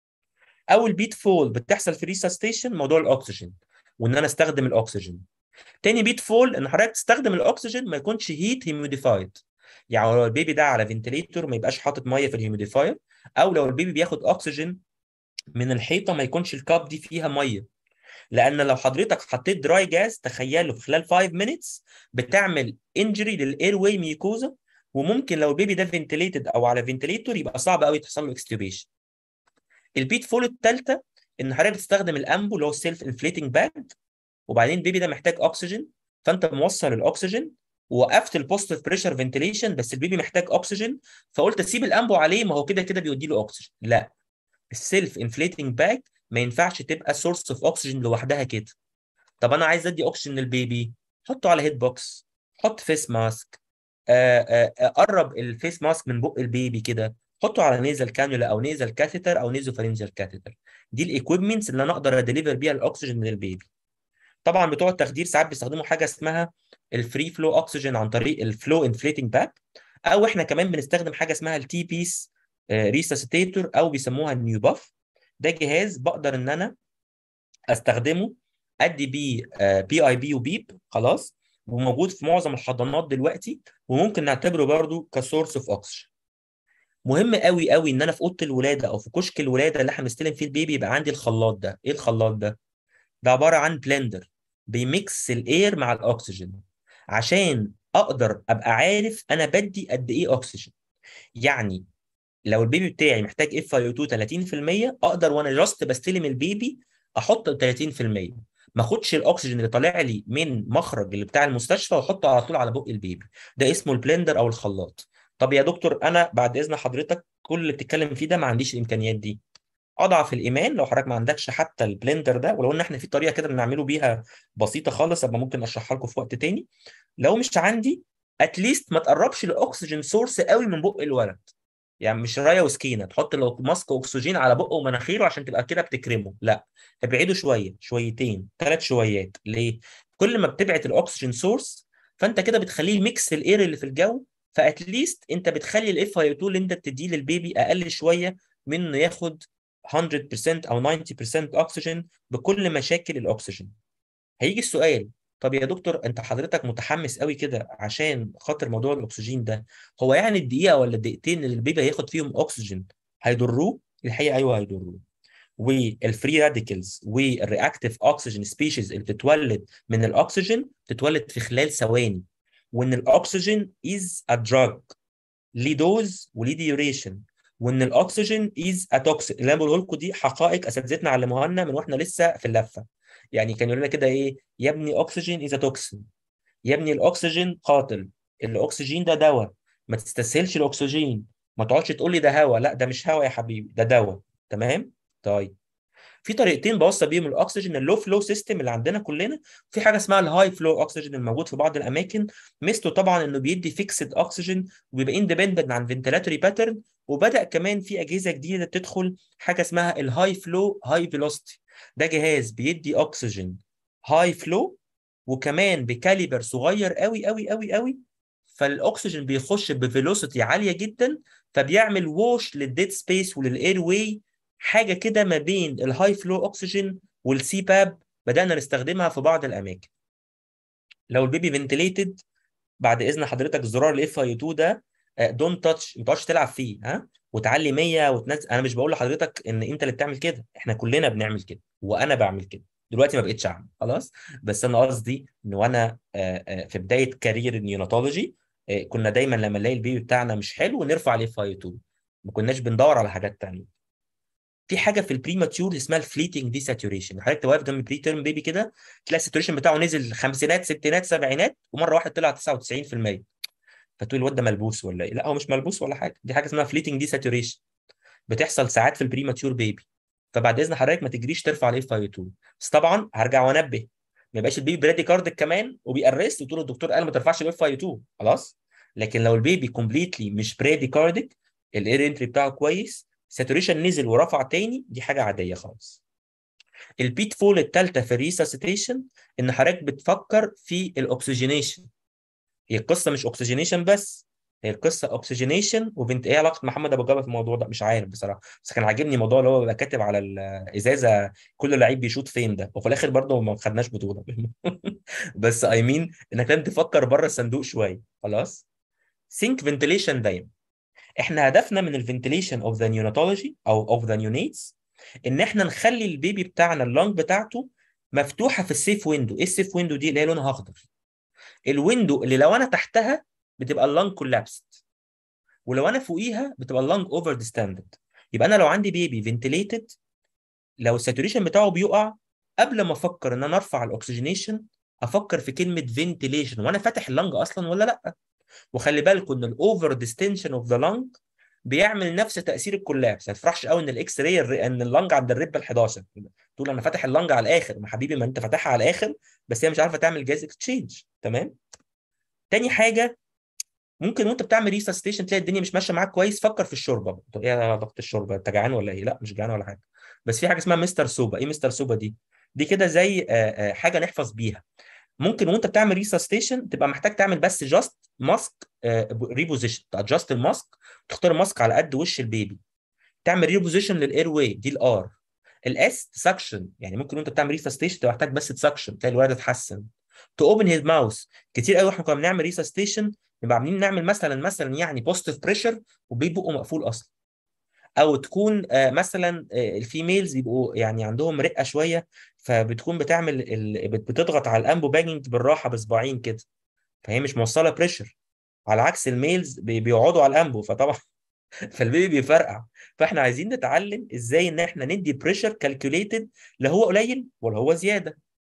اول بيت فول بتحصل في ريساستيشن موضوع الاكسجين وان انا استخدم الاكسجين تاني بيت فول ان حضرتك تستخدم الاكسجين ما يكونش هيت هيموديفايد يعني لو البيبي ده على فنتليتور ما يبقاش حاطط ميه في الهيموديفاير او لو البيبي بياخد اكسجين من الحيطه ما يكونش الكاب دي فيها ميه لان لو حضرتك حطيت دراي جاز تخيلوا في خلال 5 مينتس بتعمل انجري للاير واي ميكوزا وممكن لو البيبي ده فنتليتد او على فنتليتور يبقى صعب قوي تحصل له اكستوبيشن البيت فول الثالثه ان حضرتك تستخدم الامبو اللي هو السيلف انفليتنج باج وبعدين البيبي ده محتاج اكسجين فانت موصل الاكسجين ووقفت البوزيتيف بريشر فنتيليشن بس البيبي محتاج اكسجين فقلت اسيب الامبو عليه ما هو كده كده بيودي له اكسجين لا السيلف انفليتنج باج ما ينفعش تبقى سورس اوف اكسجين لوحدها كده طب انا عايز ادي اكسجين للبيبي حطه على هيد بوكس حط فيس ماسك قرب الفيس ماسك من بق البيبي كده حطه على نيزل كانولا او نيزل كاثيتر او نيزو فارنجال كاثيتر دي الايكويبمنتس اللي انا اقدر اديليفر بيها الاكسجين للبيبي طبعا بتوع التخدير ساعات بيستخدموا حاجه اسمها الفري فلو اكسجين عن طريق الفلو انفليتنج باك او احنا كمان بنستخدم حاجه اسمها التي بيس ريساسيتيتور او بيسموها النيو باف ده جهاز بقدر ان انا استخدمه ادي بيه بي اي بي وبيب خلاص وموجود في معظم الحضانات دلوقتي وممكن نعتبره برضو كسورس اوف اوكسجين مهم قوي قوي ان انا في اوضه الولاده او في كشك الولاده اللي احنا بنستلم فيه البيبي يبقى عندي الخلاط ده ايه الخلاط ده ده عباره عن بلندر بيميكس الاير مع الاكسجين عشان اقدر ابقى عارف انا بدي قد ايه اكسجين يعني لو البيبي بتاعي محتاج اف اي 2 30% اقدر وانا جاست بستلم البيبي احط 30% ما اخدش الاكسجين اللي طالع لي من مخرج اللي بتاع المستشفى واحطه على طول على بق البيبي ده اسمه البلندر او الخلاط طب يا دكتور انا بعد اذن حضرتك كل اللي بتتكلم فيه ده ما عنديش الامكانيات دي اضعف الايمان لو حضرتك ما عندكش حتى البلندر ده ولو ان احنا في طريقه كده بنعمله بيها بسيطه خالص ابقى ممكن اشرحها لكم في وقت تاني لو مش عندي اتليست ما تقربش الاكسجين سورس قوي من بق الولد يعني مش رايه وسكينه تحط له ماسك اكسجين على بقه ومناخيره عشان تبقى كده بتكرمه لا ابعده شويه شويتين ثلاث شويات ليه كل ما بتبعد الاكسجين سورس فانت كده بتخليه ميكس الاير اللي في الجو فاتليست انت بتخلي الاف اي 2 اللي انت بتديه للبيبي اقل شويه من انه ياخد 100% او 90% اكسجين بكل مشاكل الاكسجين هيجي السؤال طب يا دكتور انت حضرتك متحمس قوي كده عشان خاطر موضوع الاكسجين ده هو يعني الدقيقه ولا الدقيقتين اللي البيبي هياخد فيهم اكسجين هيضروه الحقيقه ايوه هيضروه والفري راديكلز والرياكتيف اوكسجين سبيشيز اللي بتتولد من الاكسجين بتتولد في خلال ثواني وان الاكسجين از ا دراج ليه دوز وليه ديوريشن وان الاكسجين از ا توكسين اللي انا بقوله لكم دي حقائق اساتذتنا علموها لنا من واحنا لسه في اللفه يعني كانوا يقولوا لنا كده ايه يا ابني اكسجين از توكسين يا ابني الاكسجين قاتل الاكسجين ده دواء ما تستسهلش الاكسجين ما تقعدش تقول لي ده هواء لا ده مش هواء يا حبيبي ده دواء تمام طيب في طريقتين بوصل بيهم الاكسجين اللو فلو سيستم اللي عندنا كلنا في حاجه اسمها الهاي فلو اكسجين الموجود في بعض الاماكن ميزته طبعا انه بيدي فيكسد اكسجين وبيبقى اندبندنت عن فنتلاتوري باترن وبدا كمان في اجهزه جديده تدخل حاجه اسمها الهاي فلو هاي فيلوسيتي ده جهاز بيدي اكسجين هاي فلو وكمان بكاليبر صغير قوي قوي قوي قوي فالاكسجين بيخش بفيلوسيتي عاليه جدا فبيعمل ووش للديد سبيس وللاير واي حاجه كده ما بين الهاي فلو اكسجين والسي باب بدانا نستخدمها في بعض الاماكن لو البيبي فنتليتد بعد اذن حضرتك زرار الاف اي 2 ده دونت تاتش ما تقعدش تلعب فيه ها وتعلي 100 وتنزل انا مش بقول لحضرتك ان انت اللي بتعمل كده احنا كلنا بنعمل كده وانا بعمل كده دلوقتي ما بقتش اعمل خلاص بس انا قصدي ان وانا في بدايه كارير النيوناتولوجي كنا دايما لما نلاقي البيبي بتاعنا مش حلو نرفع الاف اي 2 ما كناش بندور على حاجات ثانيه في حاجه في البريماتيور اسمها الفليتنج دي ساتوريشن حضرتك واقف جنب بري تيرم بيبي كده تلاقي الساتوريشن بتاعه نزل خمسينات ستينات سبعينات ومره واحده طلع 99% فتقول الواد ده ملبوس ولا ايه لا هو مش ملبوس ولا حاجه دي حاجه اسمها فليتنج دي ساتوريشن بتحصل ساعات في البريماتيور بيبي فبعد اذن حضرتك ما تجريش ترفع الاف اي 2 بس طبعا هرجع وانبه ما يبقاش البيبي برادي كاردك كمان وبيأرست وتقول الدكتور قال ما ترفعش الاف اي 2 خلاص لكن لو البيبي كومبليتلي مش برادي كاردك الاير انتري بتاعه كويس ساتوريشن نزل ورفع تاني دي حاجه عاديه خالص البيت فول الثالثه في الريساسيتيشن ان حضرتك بتفكر في الاكسجينيشن هي القصه مش اكسجينيشن بس هي القصه اوكسجينيشن وبنت ايه علاقه محمد ابو جابر في الموضوع ده مش عارف بصراحه بس كان عاجبني الموضوع اللي هو بيبقى كاتب على الازازه كل لعيب بيشوط فين ده وفي الاخر برضه ما خدناش بطوله بس اي مين انك لازم تفكر بره الصندوق شويه خلاص سينك فنتيليشن دايما احنا هدفنا من الفنتيليشن اوف ذا نيوناتولوجي او اوف ذا نيونيتس ان احنا نخلي البيبي بتاعنا اللنج بتاعته مفتوحه في السيف ويندو ايه السيف ويندو دي اللي هي لونها اخضر الويندو اللي لو انا تحتها بتبقى اللنج كولابست ولو انا فوقيها بتبقى اللنج اوفر ديستاندد يبقى انا لو عندي بيبي فنتيليتد لو الساتوريشن بتاعه بيقع قبل ما افكر ان انا ارفع الاكسجينيشن افكر في كلمه فنتيليشن وانا فاتح اللنج اصلا ولا لا وخلي بالكم ان الاوفر ديستنشن اوف ذا لنج بيعمل نفس تاثير الكولابس ما تفرحش قوي ان الاكس راي ان اللنج عند الريب ال 11 تقول انا فاتح اللنج على الاخر ما حبيبي ما انت فاتحها على الاخر بس هي مش عارفه تعمل جاز اكسشينج تمام تاني حاجه ممكن وانت بتعمل ريسستيشن تلاقي الدنيا مش ماشيه معاك كويس فكر في الشوربه طب ايه يا ضغط الشوربه انت جعان ولا ايه لا مش جعان ولا حاجه بس في حاجه اسمها مستر سوبا ايه مستر سوبا دي دي كده زي حاجه نحفظ بيها ممكن وانت بتعمل ريسستيشن تبقى محتاج تعمل بس جاست ماسك ريبوزيشن تادجست الماسك تختار ماسك على قد وش البيبي تعمل ريبوزيشن للاير واي دي الار الاس سكشن يعني ممكن وانت بتعمل ريسستيشن تبقى محتاج بس تسكشن تلاقي الولد اتحسن تو اوبن هيز ماوس كتير قوي احنا كنا بنعمل ريسستيشن نبقى عاملين نعمل مثلا مثلا يعني بوزيتيف بريشر وبيبي بقه مقفول اصلا او تكون مثلا الفيميلز يبقوا يعني عندهم رقه شويه فبتكون بتعمل بتضغط على الانبو باجنج بالراحه بصباعين كده فهي مش موصله بريشر على عكس الميلز بيقعدوا على الانبو فطبعا فالبيبي بيفرقع فاحنا عايزين نتعلم ازاي ان احنا ندي بريشر كالكوليتد لا هو قليل ولا هو زياده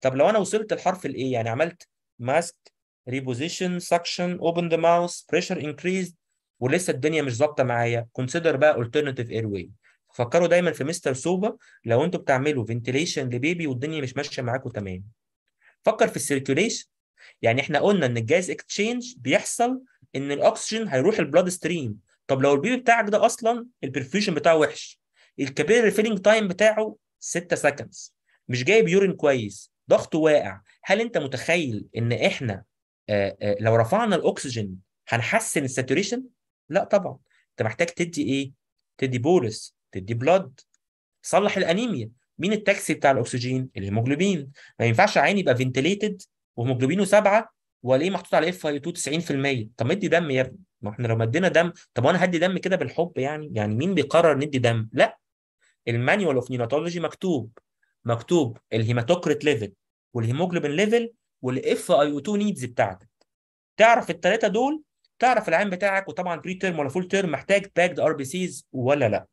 طب لو انا وصلت الحرف الايه يعني عملت ماسك ريبوزيشن سكشن اوبن ذا ماوس بريشر انكريز ولسه الدنيا مش ظابطه معايا كونسيدر بقى alternative airway فكروا دايما في مستر سوبا لو انتوا بتعملوا فنتيليشن لبيبي والدنيا مش ماشيه معاكم تمام فكر في السيركيوليشن يعني احنا قلنا ان الجاز اكتشينج بيحصل ان الاكسجين هيروح البلاد ستريم طب لو البيبي بتاعك ده اصلا البرفيوجن بتاعه وحش الكابيلاري ريفيلنج تايم بتاعه 6 سكندز مش جايب يورين كويس ضغطه واقع هل انت متخيل ان احنا آآ آآ لو رفعنا الاكسجين هنحسن الساتوريشن لا طبعا انت محتاج تدي ايه تدي بولس تدي بلاد صلح الانيميا مين التاكسي بتاع الاكسجين الهيموجلوبين ما ينفعش عين يبقى فنتليتد وهيموجلوبينه 7 والاقيه محطوط على اف اي 2 90% طب ما ادي دم يا ابني ما احنا لو مدينا دم طب وانا هدي دم كده بالحب يعني يعني مين بيقرر ندي دم لا المانيوال اوف نيوناتولوجي مكتوب مكتوب الهيماتوكريت ليفل والهيموجلوبين ليفل والاف اي او 2 نيدز بتاعتك تعرف الثلاثه دول تعرف العين بتاعك وطبعا بري تيرم ولا فول تيرم محتاج باكد ار بي سيز ولا لا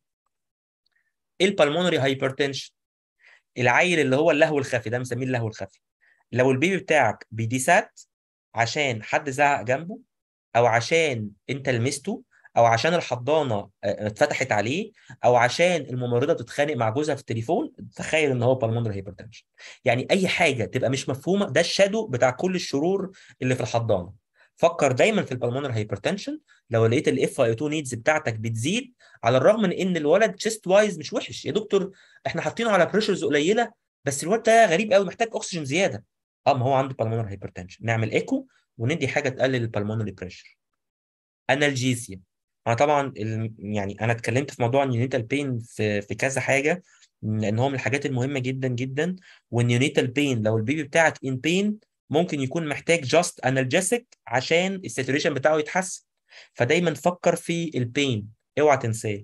البلمونري هايبرتنشن العيل اللي هو اللهو الخفي ده مسميه اللهو الخفي لو البيبي بتاعك بيديسات عشان حد زعق جنبه او عشان انت لمسته او عشان الحضانه اتفتحت عليه او عشان الممرضه بتتخانق مع جوزها في التليفون تخيل ان هو بالمونري هايبرتنشن يعني اي حاجه تبقى مش مفهومه ده الشادو بتاع كل الشرور اللي في الحضانه فكر دايما في البلمونري هايبرتنشن لو لقيت الاف اي 2 نيدز بتاعتك بتزيد على الرغم من ان الولد تشيست وايز مش وحش يا دكتور احنا حاطينه على بريشرز قليله بس الولد ده غريب قوي محتاج اكسجين زياده اه ما هو عنده بالمونري هايبرتنشن نعمل ايكو وندي حاجه تقلل البلمونري بريشر انالجيسيا انا طبعا ال... يعني انا اتكلمت في موضوع النيونيتال بين في في كذا حاجه لان هو من الحاجات المهمه جدا جدا والنيونيتال بين لو البيبي بتاعك ان بين ممكن يكون محتاج جاست انالجيسيك عشان الساتوريشن بتاعه يتحسن فدايما فكر في البين اوعى تنساه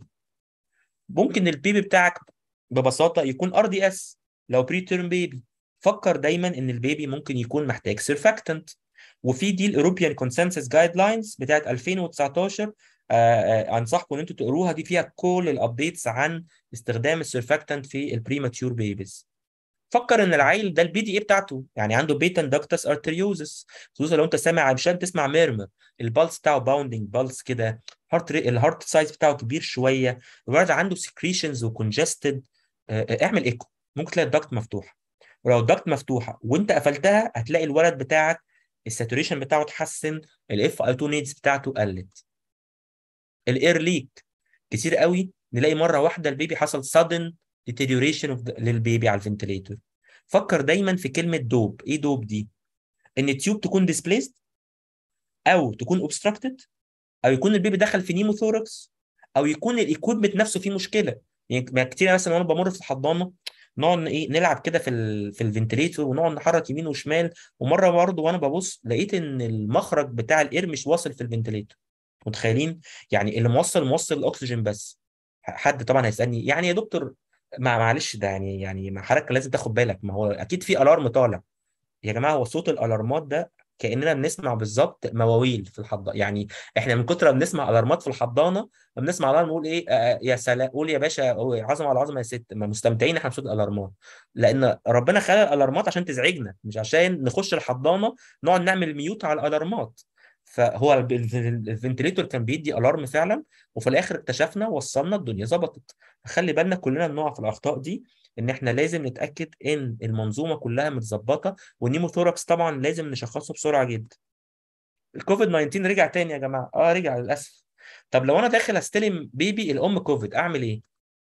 ممكن البيبي بتاعك ببساطه يكون ار دي اس لو بري تيرم بيبي فكر دايما ان البيبي ممكن يكون محتاج سيرفاكتنت وفي دي الاوروبيان كونسنسس جايد لاينز بتاعت 2019 آه آه انصحكم ان انتوا تقروها دي فيها كل الابديتس عن استخدام السيرفاكتنت في البريماتيور بيبيز فكر ان العيل ده البي دي اي بتاعته يعني عنده بيتن داكتس ارتريوزس خصوصا لو انت سامع مشان تسمع ميرمر البلس بتاعه باوندنج بلس كده هارت ري... الهارت سايز بتاعه كبير شويه الولد عنده سكريشنز وكونجستد اعمل ايكو ممكن تلاقي الدكت مفتوحه ولو الدكت مفتوحه وانت قفلتها هتلاقي الولد بتاعك الساتوريشن بتاعه اتحسن الاف اي 2 نيدز بتاعته قلت الاير ليك كتير قوي نلاقي مره واحده البيبي حصل sudden deterioration للبيبي على الفنتليتور فكر دايما في كلمه دوب ايه دوب دي ان التيوب تكون displaced او تكون obstructed او يكون البيبي دخل في نيموثوركس او يكون الايكويبمنت نفسه فيه مشكله يعني كتير مثلا وانا بمر في الحضانه نقعد ايه نلعب كده في ال في الفنتليتور ونقعد نحرك يمين وشمال ومره برضه وانا ببص لقيت ان المخرج بتاع الاير مش واصل في الفنتليتور متخيلين يعني اللي موصل موصل الاكسجين بس حد طبعا هيسالني يعني يا دكتور ما معلش ده يعني يعني ما حضرتك لازم تاخد بالك ما هو اكيد في الارم طالع يا جماعه هو صوت الالارمات ده كاننا بنسمع بالظبط مواويل في الحضانه يعني احنا من كتر ما بنسمع الارمات في الحضانه بنسمع الارم نقول ايه آه يا سلام قول يا باشا عظمه على عظمه يا ست ما مستمتعين احنا بصوت الالارمات لان ربنا خلق الالارمات عشان تزعجنا مش عشان نخش الحضانه نقعد نعمل ميوت على الالارمات فهو الفنتليتور كان بيدي الارم فعلا وفي الاخر اكتشفنا وصلنا الدنيا ظبطت خلي بالنا كلنا بنقع في الاخطاء دي ان احنا لازم نتاكد ان المنظومه كلها متظبطه والنيموثوركس طبعا لازم نشخصه بسرعه جدا الكوفيد 19 رجع تاني يا جماعه اه رجع للاسف طب لو انا داخل استلم بيبي الام كوفيد اعمل ايه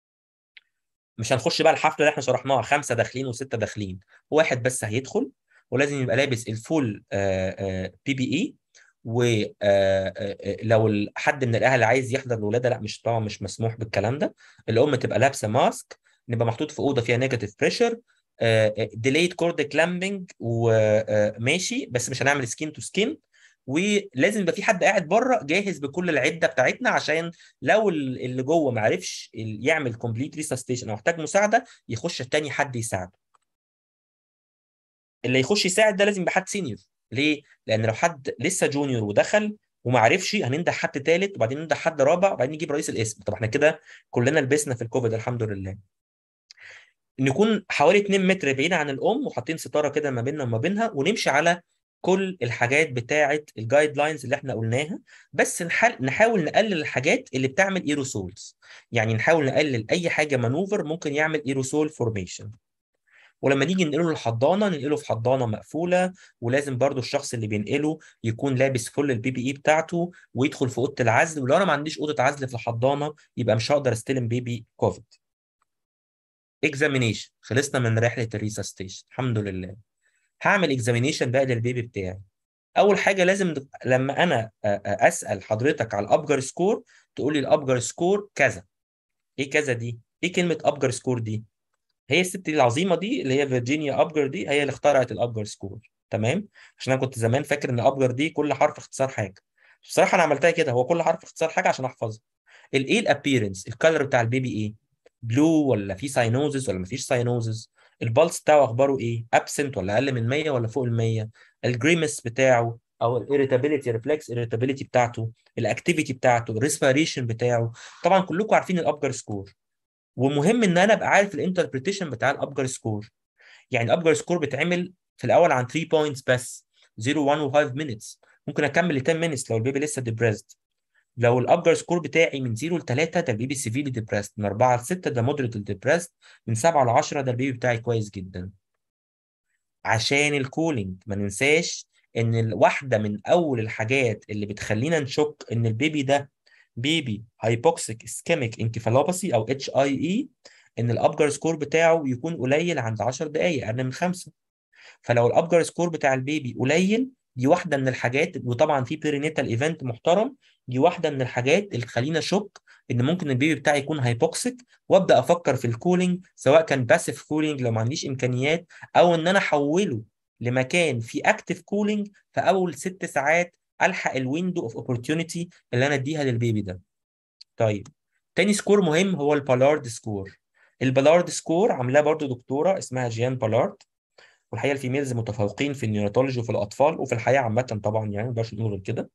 مش هنخش بقى الحفله اللي احنا شرحناها خمسه داخلين وسته داخلين واحد بس هيدخل ولازم يبقى لابس الفول بي بي اي ولو حد من الاهل عايز يحضر الولاده لا مش طبعا مش مسموح بالكلام ده الام تبقى لابسه ماسك نبقى محطوط في اوضه فيها نيجاتيف بريشر ديليد كورد كلامبنج وماشي بس مش هنعمل سكين تو سكين ولازم يبقى في حد قاعد بره جاهز بكل العده بتاعتنا عشان لو اللي جوه ما عرفش يعمل كومبليت ريسستيشن او محتاج مساعده يخش التاني حد يساعده اللي يخش يساعد ده لازم يبقى حد سينيور ليه؟ لان لو حد لسه جونيور ودخل وما عرفش هننده حد ثالث وبعدين ننده حد رابع وبعدين نجيب رئيس القسم طب احنا كده كلنا لبسنا في الكوفيد الحمد لله نكون حوالي 2 متر بعيد عن الام وحاطين ستاره كده ما بيننا وما بينها ونمشي على كل الحاجات بتاعه الجايد لاينز اللي احنا قلناها بس نحل... نحاول نقلل الحاجات اللي بتعمل ايروسولز يعني نحاول نقلل اي حاجه مانوفر ممكن يعمل ايروسول فورميشن ولما نيجي ننقله للحضانه ننقله في حضانه مقفوله ولازم برضو الشخص اللي بينقله يكون لابس كل البي بي اي بتاعته ويدخل في اوضه العزل ولو انا ما عنديش اوضه عزل في الحضانه يبقى مش هقدر استلم بيبي كوفيد اكزامينيشن خلصنا من رحله الريسستيشن الحمد لله هعمل اكزامينيشن بقى للبيبي بتاعي اول حاجه لازم لما انا اسال حضرتك على الابجر سكور تقول لي الابجر سكور كذا ايه كذا دي ايه كلمه ابجر سكور دي هي الست دي العظيمه دي اللي هي فيرجينيا ابجر دي هي اللي اخترعت الابجر سكور تمام عشان انا كنت زمان فاكر ان ابجر دي كل حرف اختصار حاجه بصراحه انا عملتها كده هو كل حرف اختصار حاجه عشان احفظها الايه الابييرنس الكالر بتاع البيبي ايه بلو ولا في ساينوزز ولا مفيش ساينوزز البلس بتاعه اخباره ايه ابسنت ولا اقل من 100 ولا فوق ال 100 الجريمس بتاعه او الاريتابيليتي ريفلكس irritability بتاعته الاكتيفيتي بتاعته الريسبيريشن بتاعه طبعا كلكم عارفين الابجر سكور ومهم ان انا ابقى عارف الانتربريتيشن بتاع الابجر سكور يعني الابجر سكور بيتعمل في الاول عن 3 بوينتس بس 0 1 و 5 minutes ممكن اكمل ل 10 minutes لو البيبي لسه ديبريسد لو الابجر سكور بتاعي من 0 ل 3 ده البيبي سيفيلي ديبريسد من 4 ل 6 ده مودريت ديبريسد من 7 ل 10 ده البيبي بتاعي كويس جدا عشان الكولينج ما ننساش ان واحده من اول الحاجات اللي بتخلينا نشك ان البيبي ده بيبي هايبوكسيك اسكيميك انكفالوباثي او اتش اي اي ان الابجر سكور بتاعه يكون قليل عند 10 دقائق اقل من خمسه فلو الابجر سكور بتاع البيبي قليل دي واحده من الحاجات وطبعا في بيرينيتال ايفنت محترم دي واحده من الحاجات اللي تخلينا اشك ان ممكن البيبي بتاعي يكون هايبوكسيك وابدا افكر في الكولينج سواء كان باسيف كولينج لو ما عنديش امكانيات او ان انا احوله لمكان فيه اكتف كولينج في اول ست ساعات الحق الويندو اوف اوبورتيونيتي اللي انا اديها للبيبي ده. طيب تاني سكور مهم هو البالارد سكور. البالارد سكور عاملاه برضو دكتوره اسمها جيان بالارد والحقيقه الفيميلز متفوقين في النيوناتولوجي وفي الاطفال وفي الحياه عامه طبعا يعني ما نقدرش نقول غير كده.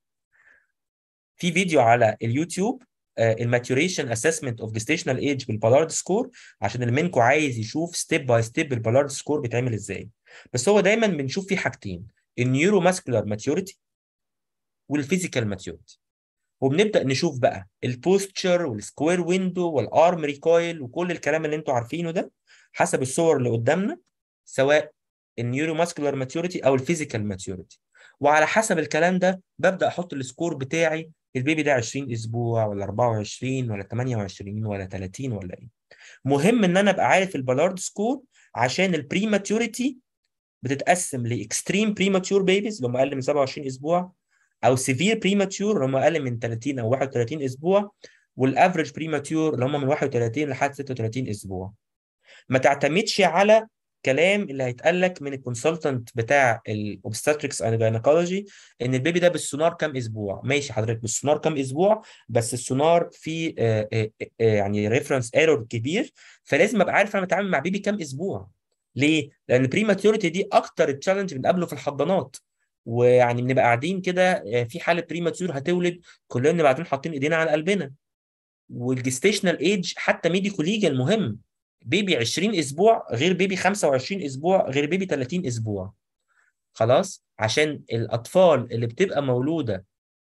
في فيديو على اليوتيوب الماتوريشن اسسمنت اوف جستيشنال ايج بالبالارد سكور عشان اللي منكم عايز يشوف ستيب باي ستيب البالارد سكور بيتعمل ازاي. بس هو دايما بنشوف فيه حاجتين النيورو ماسكولار ماتيوريتي والفيزيكال ماتيوريتي وبنبدا نشوف بقى البوستشر والسكوير ويندو والارم ريكويل وكل الكلام اللي انتوا عارفينه ده حسب الصور اللي قدامنا سواء النيورو ماسكولار ماتيوريتي او الفيزيكال ماتيوريتي وعلى حسب الكلام ده ببدا احط السكور بتاعي البيبي ده 20 اسبوع ولا 24 ولا 28 ولا 30 ولا ايه مهم ان انا ابقى عارف البالارد سكور عشان البري ماتيوريتي بتتقسم لاكستريم بريماتيور بيبيز اللي هم اقل من 27 اسبوع او سيفير بريماتيور اللي هم اقل من 30 او 31 اسبوع والافريج بريماتيور اللي هم من 31 لحد 36 اسبوع ما تعتمدش على كلام اللي هيتقال لك من الكونسلتنت بتاع الاوبستاتريكس اند جاينيكولوجي ان البيبي ده بالسونار كام اسبوع ماشي حضرتك بالسونار كام اسبوع بس السونار فيه آه آه آه يعني ريفرنس ايرور كبير فلازم ابقى عارف انا بتعامل مع بيبي كام اسبوع ليه؟ لان البريماتيوريتي دي اكتر تشالنج بنقابله في الحضانات ويعني بنبقى قاعدين كده في حاله بريماتيور هتولد كلنا بنبقى قاعدين حاطين ايدينا على قلبنا والجستيشنال ايج حتى ميديكو ليجال مهم بيبي 20 اسبوع غير بيبي 25 اسبوع غير بيبي 30 اسبوع خلاص عشان الاطفال اللي بتبقى مولوده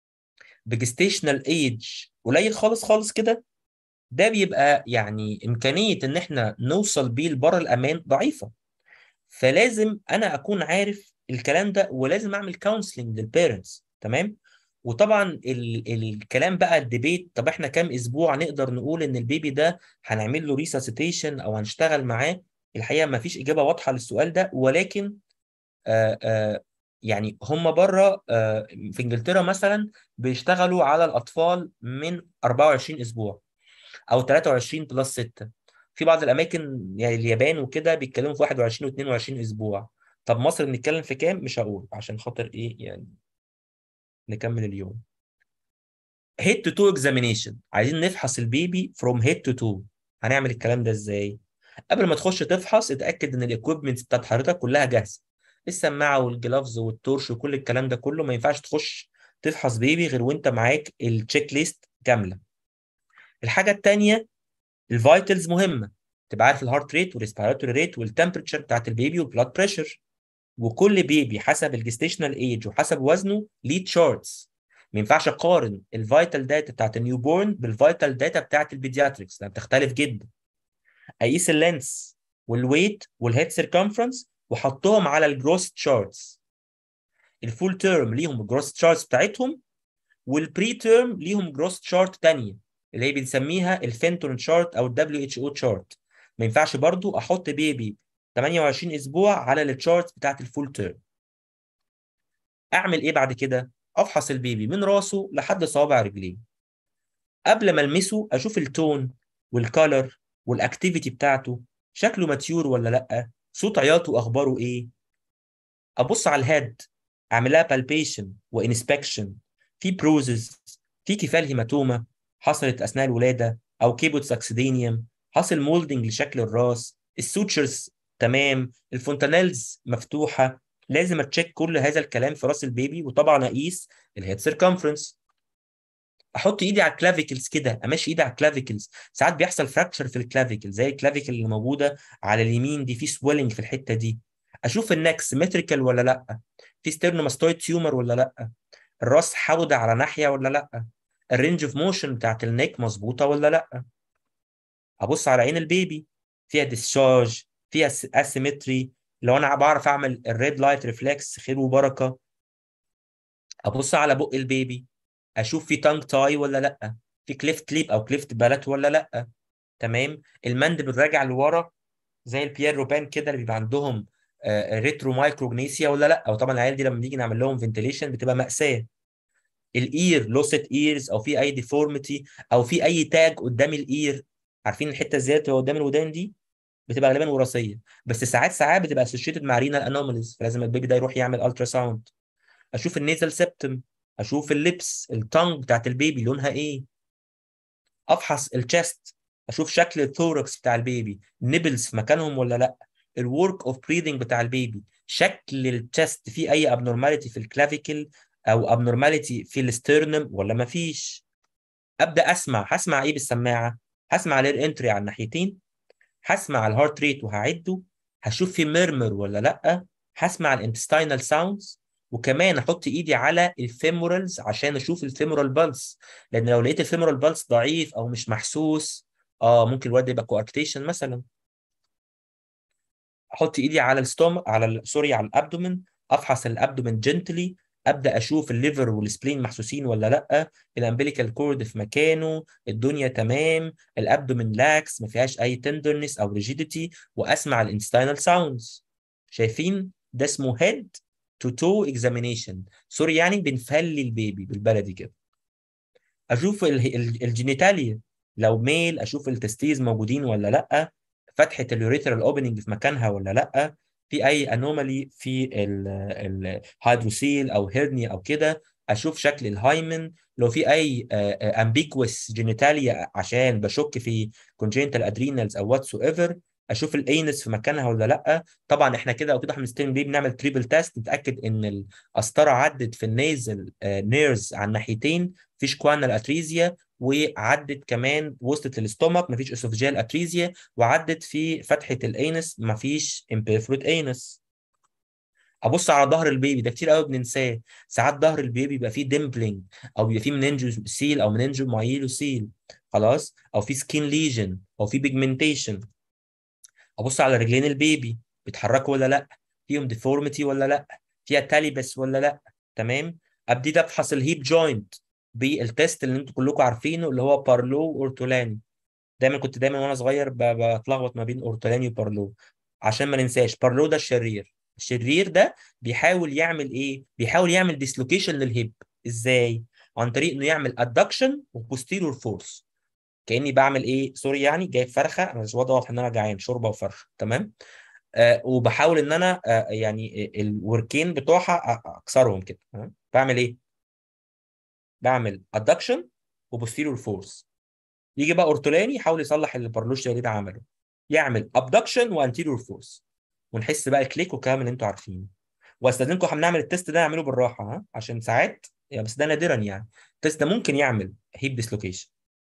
بجستيشنال ايج قليل خالص خالص كده ده بيبقى يعني امكانيه ان احنا نوصل بيه لبر الامان ضعيفه فلازم انا اكون عارف الكلام ده ولازم اعمل كونسلنج للبيرنتس تمام وطبعا ال الكلام بقى الديبيت طب احنا كام اسبوع نقدر نقول ان البيبي ده هنعمل له ريساسيتيشن او هنشتغل معاه الحقيقه ما فيش اجابه واضحه للسؤال ده ولكن آآ آآ يعني هم بره في انجلترا مثلا بيشتغلوا على الاطفال من 24 اسبوع او 23 بلس 6 في بعض الاماكن يعني اليابان وكده بيتكلموا في 21 و22 اسبوع طب مصر بنتكلم في كام مش هقول عشان خاطر ايه يعني نكمل اليوم هيد تو تو اكزامينيشن عايزين نفحص البيبي فروم هيد تو تو هنعمل الكلام ده ازاي قبل ما تخش تفحص اتاكد ان الاكويبمنتس بتاعت حضرتك كلها جاهزه السماعه والجلافز والتورش وكل الكلام ده كله ما ينفعش تخش تفحص بيبي غير وانت معاك التشيك ليست كامله الحاجه الثانيه الفايتلز مهمه تبقى عارف الهارت ريت والريسبيراتوري ريت والتمبريتشر بتاعت البيبي والبلاد بريشر وكل بيبي حسب الجستيشنال ايج وحسب وزنه ليه تشارتس ما ينفعش اقارن الفيتال داتا بتاعت النيو بورن بالفيتال داتا بتاعت البيدياتريكس لان بتختلف جدا اقيس اللينس والويت والهيد سيركمفرنس واحطهم على الجروس تشارتس الفول تيرم ليهم الجروس تشارتس بتاعتهم والبري تيرم ليهم جروس تشارت تانية اللي هي بنسميها الفنتون تشارت او الدبليو اتش او تشارت ما ينفعش برضو احط بيبي 28 اسبوع على التشارت بتاعت الفول تيرم اعمل ايه بعد كده افحص البيبي من راسه لحد صوابع رجليه قبل ما المسه اشوف التون والكالر والاكتيفيتي بتاعته شكله ماتيور ولا لا صوت عياطه اخباره ايه ابص على الهيد اعملها بالبيشن وانسبكشن في بروزز في كفال هيماتوما حصلت اثناء الولاده او كيبوتس اكسيدينيوم حصل مولدنج لشكل الراس السوتشرز تمام الفونتانيلز مفتوحه لازم اتشيك كل هذا الكلام في راس البيبي وطبعا اقيس الهيد سيركمفرنس احط ايدي على الكلافيكلز كده امشي ايدي على الكلافيكلز ساعات بيحصل فراكشر في الكلافيكل زي الكلافيكل اللي موجوده على اليمين دي في سويلنج في الحته دي اشوف النك سيمتريكال ولا لا في ستيرنوماستويد تيومر ولا لا الراس حوده على ناحيه ولا لا الرينج اوف موشن بتاعت النك مظبوطه ولا لا ابص على عين البيبي فيها ديسشارج فيها اسيمتري لو انا بعرف اعمل الريد لايت ريفلكس خير وبركه ابص على بق البيبي اشوف في تانج تاي ولا لا في كليفت ليب او كليفت بالات ولا لا تمام المندبل راجع لورا زي البيير روبان كده اللي بيبقى عندهم آه ريترو مايكروجنيسيا ولا لا او طبعا العيال دي لما نيجي نعمل لهم فنتيليشن بتبقى ماساه الاير لوست ايرز او في اي ديفورميتي او في اي تاج قدام الاير عارفين الحته الزياده قدام الودان دي بتبقى غالبا وراثيه بس ساعات ساعات بتبقى اسوشيتد مع رينال انوماليز فلازم البيبي ده يروح يعمل الترا ساوند اشوف النيزل سيبتم اشوف اللبس التانج بتاعت البيبي لونها ايه افحص الشست اشوف شكل الثوركس بتاع البيبي نيبلز في مكانهم ولا لا الورك اوف بريدنج بتاع البيبي شكل الشست فيه اي ابنورماليتي في الكلافيكل او ابنورماليتي في الاسترنم ولا ما فيش ابدا اسمع هسمع ايه بالسماعه هسمع الاير انتري على الناحيتين هسمع الهارت ريت وهعده هشوف في ميرمر ولا لا هسمع الانتستينال ساوندز وكمان احط ايدي على الفيمورالز عشان اشوف الفيمورال بالس لان لو لقيت الفيمورال بالس ضعيف او مش محسوس اه ممكن الواد يبقى كواركتيشن مثلا احط ايدي على الستوم على ال... سوري على الابدومن افحص الابدومن جنتلي ابدا اشوف الليفر والسبلين محسوسين ولا لا الامبليكال كورد في مكانه الدنيا تمام الابدومن لاكس ما فيهاش اي تندرنس او ريجيديتي واسمع الانستينال ساوندز شايفين ده اسمه هيد تو تو اكزامينيشن سوري يعني بنفلي البيبي بالبلدي كده اشوف الجينيتاليا لو ميل اشوف التستيز موجودين ولا لا فتحه اليوريثرال اوبننج في مكانها ولا لا في اي انومالي في الهيدروسيل او هيرنيا او كده اشوف شكل الهايمن لو في اي امبيكوس جينيتاليا عشان بشك في كونجنتال ادرينالز او واتس ايفر اشوف الانس في مكانها ولا لا طبعا احنا كده او كده احنا مستنيين بيه بنعمل تريبل تيست نتاكد ان القسطره عدت في النيزل نيرز على الناحيتين مفيش كوانال اتريزيا وعدت كمان وصلت للاستومك مفيش اسوفجيال اتريزيا وعدت في فتحه الانس مفيش امبيرفروت انس ابص على ظهر البيبي ده كتير قوي بننساه ساعات ظهر البيبي بيبقى فيه ديمبلينج او بيبقى فيه مننجو سيل او مننجو مايلو سيل خلاص او في سكين ليجن او في بيجمنتيشن ابص على رجلين البيبي بيتحركوا ولا لا فيهم ديفورميتي ولا لا فيها تاليبس ولا لا تمام ابتدي افحص الهيب جوينت بالتيست اللي انتوا كلكم عارفينه اللي هو بارلو اورتولاني دايما كنت دايما وانا صغير بتلخبط ما بين اورتولاني وبارلو عشان ما ننساش بارلو ده الشرير الشرير ده بيحاول يعمل ايه بيحاول يعمل ديسلوكيشن للهيب ازاي عن طريق انه يعمل ادكشن وبوستيريور فورس كاني بعمل ايه سوري يعني جايب فرخه انا مش واضح ان انا جعان شوربه وفرخه تمام آه وبحاول ان انا آه يعني الوركين بتوعها اكسرهم كده تمام بعمل ايه بعمل ادكشن وبوستيريور فورس يجي بقى اورتولاني يحاول يصلح اللي بارلوش ده عمله يعمل ابدكشن وانتيريور فورس ونحس بقى الكليك والكلام اللي انتوا عارفينه واستاذنكم احنا بنعمل التيست ده نعمله بالراحه ها عشان ساعات يعني بس ده نادرا يعني التيست ده ممكن يعمل هيب ديسلوكيشن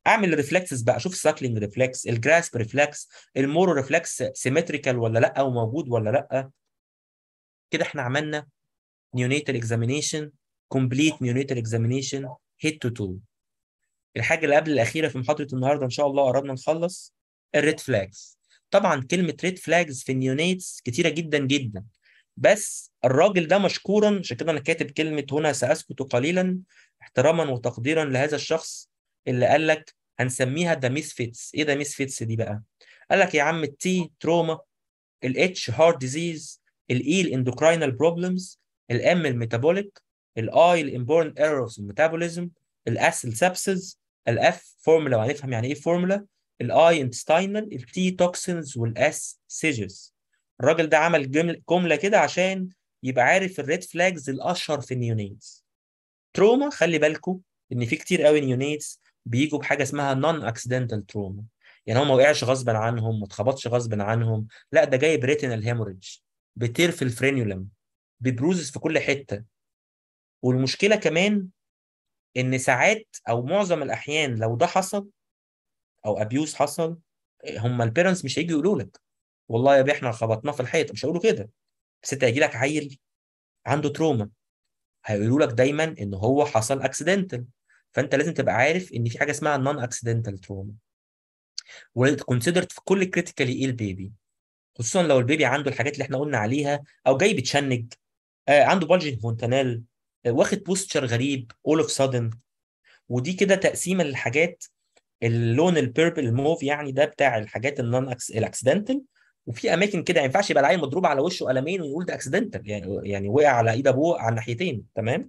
اعمل ريفلكسز بقى اشوف الساكلينج ريفلكس الجراسب ريفلكس المورو ريفلكس سيمتريكال ولا لا او موجود ولا لا كده احنا عملنا نيونيتال اكزامينيشن كومبليت نيونيتال اكزامينيشن هيد تو تو الحاجه اللي قبل الاخيره في محاضره النهارده ان شاء الله قربنا نخلص الريد فلاجز طبعا كلمه ريد فلاجز في النيونيتس كتيره جدا جدا بس الراجل ده مشكورا عشان كده انا كاتب كلمه هنا ساسكت قليلا احتراما وتقديرا لهذا الشخص اللي قال لك هنسميها ذا ميس فيتس ايه ذا ميس فيتس دي بقى قال لك يا عم التي تروما الاتش هارت ديزيز الاي الاندوكراينال بروبلمز الام الميتابوليك الاي الامبورن ايرورز الميتابوليزم الاس السبسز الاف فورمولا وهنفهم يعني ايه فورمولا الاي انتستينال التي توكسينز والاس سيجز الراجل ده عمل جمل جمله كده عشان يبقى عارف الريد فلاجز الاشهر في النيونيتس تروما خلي بالكم ان في كتير قوي نيونيتس بيجوا بحاجه اسمها نون اكسيدنتال تروما يعني هو ما وقعش غصبا عنهم ما اتخبطش غصبا عنهم لا ده جاي بريتينال هيموريدج بتير في الفرينيولم ببروزس في كل حته والمشكله كمان ان ساعات او معظم الاحيان لو ده حصل او ابيوز حصل هم البيرنتس مش هيجوا يقولوا لك والله يا بيه احنا خبطناه في الحيط مش هيقولوا كده بس انت هيجي لك عيل عنده تروما هيقولوا لك دايما ان هو حصل اكسيدنتال فانت لازم تبقى عارف ان في حاجه اسمها نون اكسيدنتال تروما وكونسيدرد في كل كريتيكالي ايه البيبي خصوصا لو البيبي عنده الحاجات اللي احنا قلنا عليها او جاي بتشنج آه عنده بلجنج فونتانيل آه واخد بوستشر غريب اول اوف سادن ودي كده تقسيمه للحاجات اللون البيربل الموف يعني ده بتاع الحاجات النون الاكسيدنتال وفي اماكن كده ما ينفعش يبقى العيل مضروب على وشه قلمين ويقول ده اكسيدنتال يعني يعني وقع على ايد ابوه على الناحيتين تمام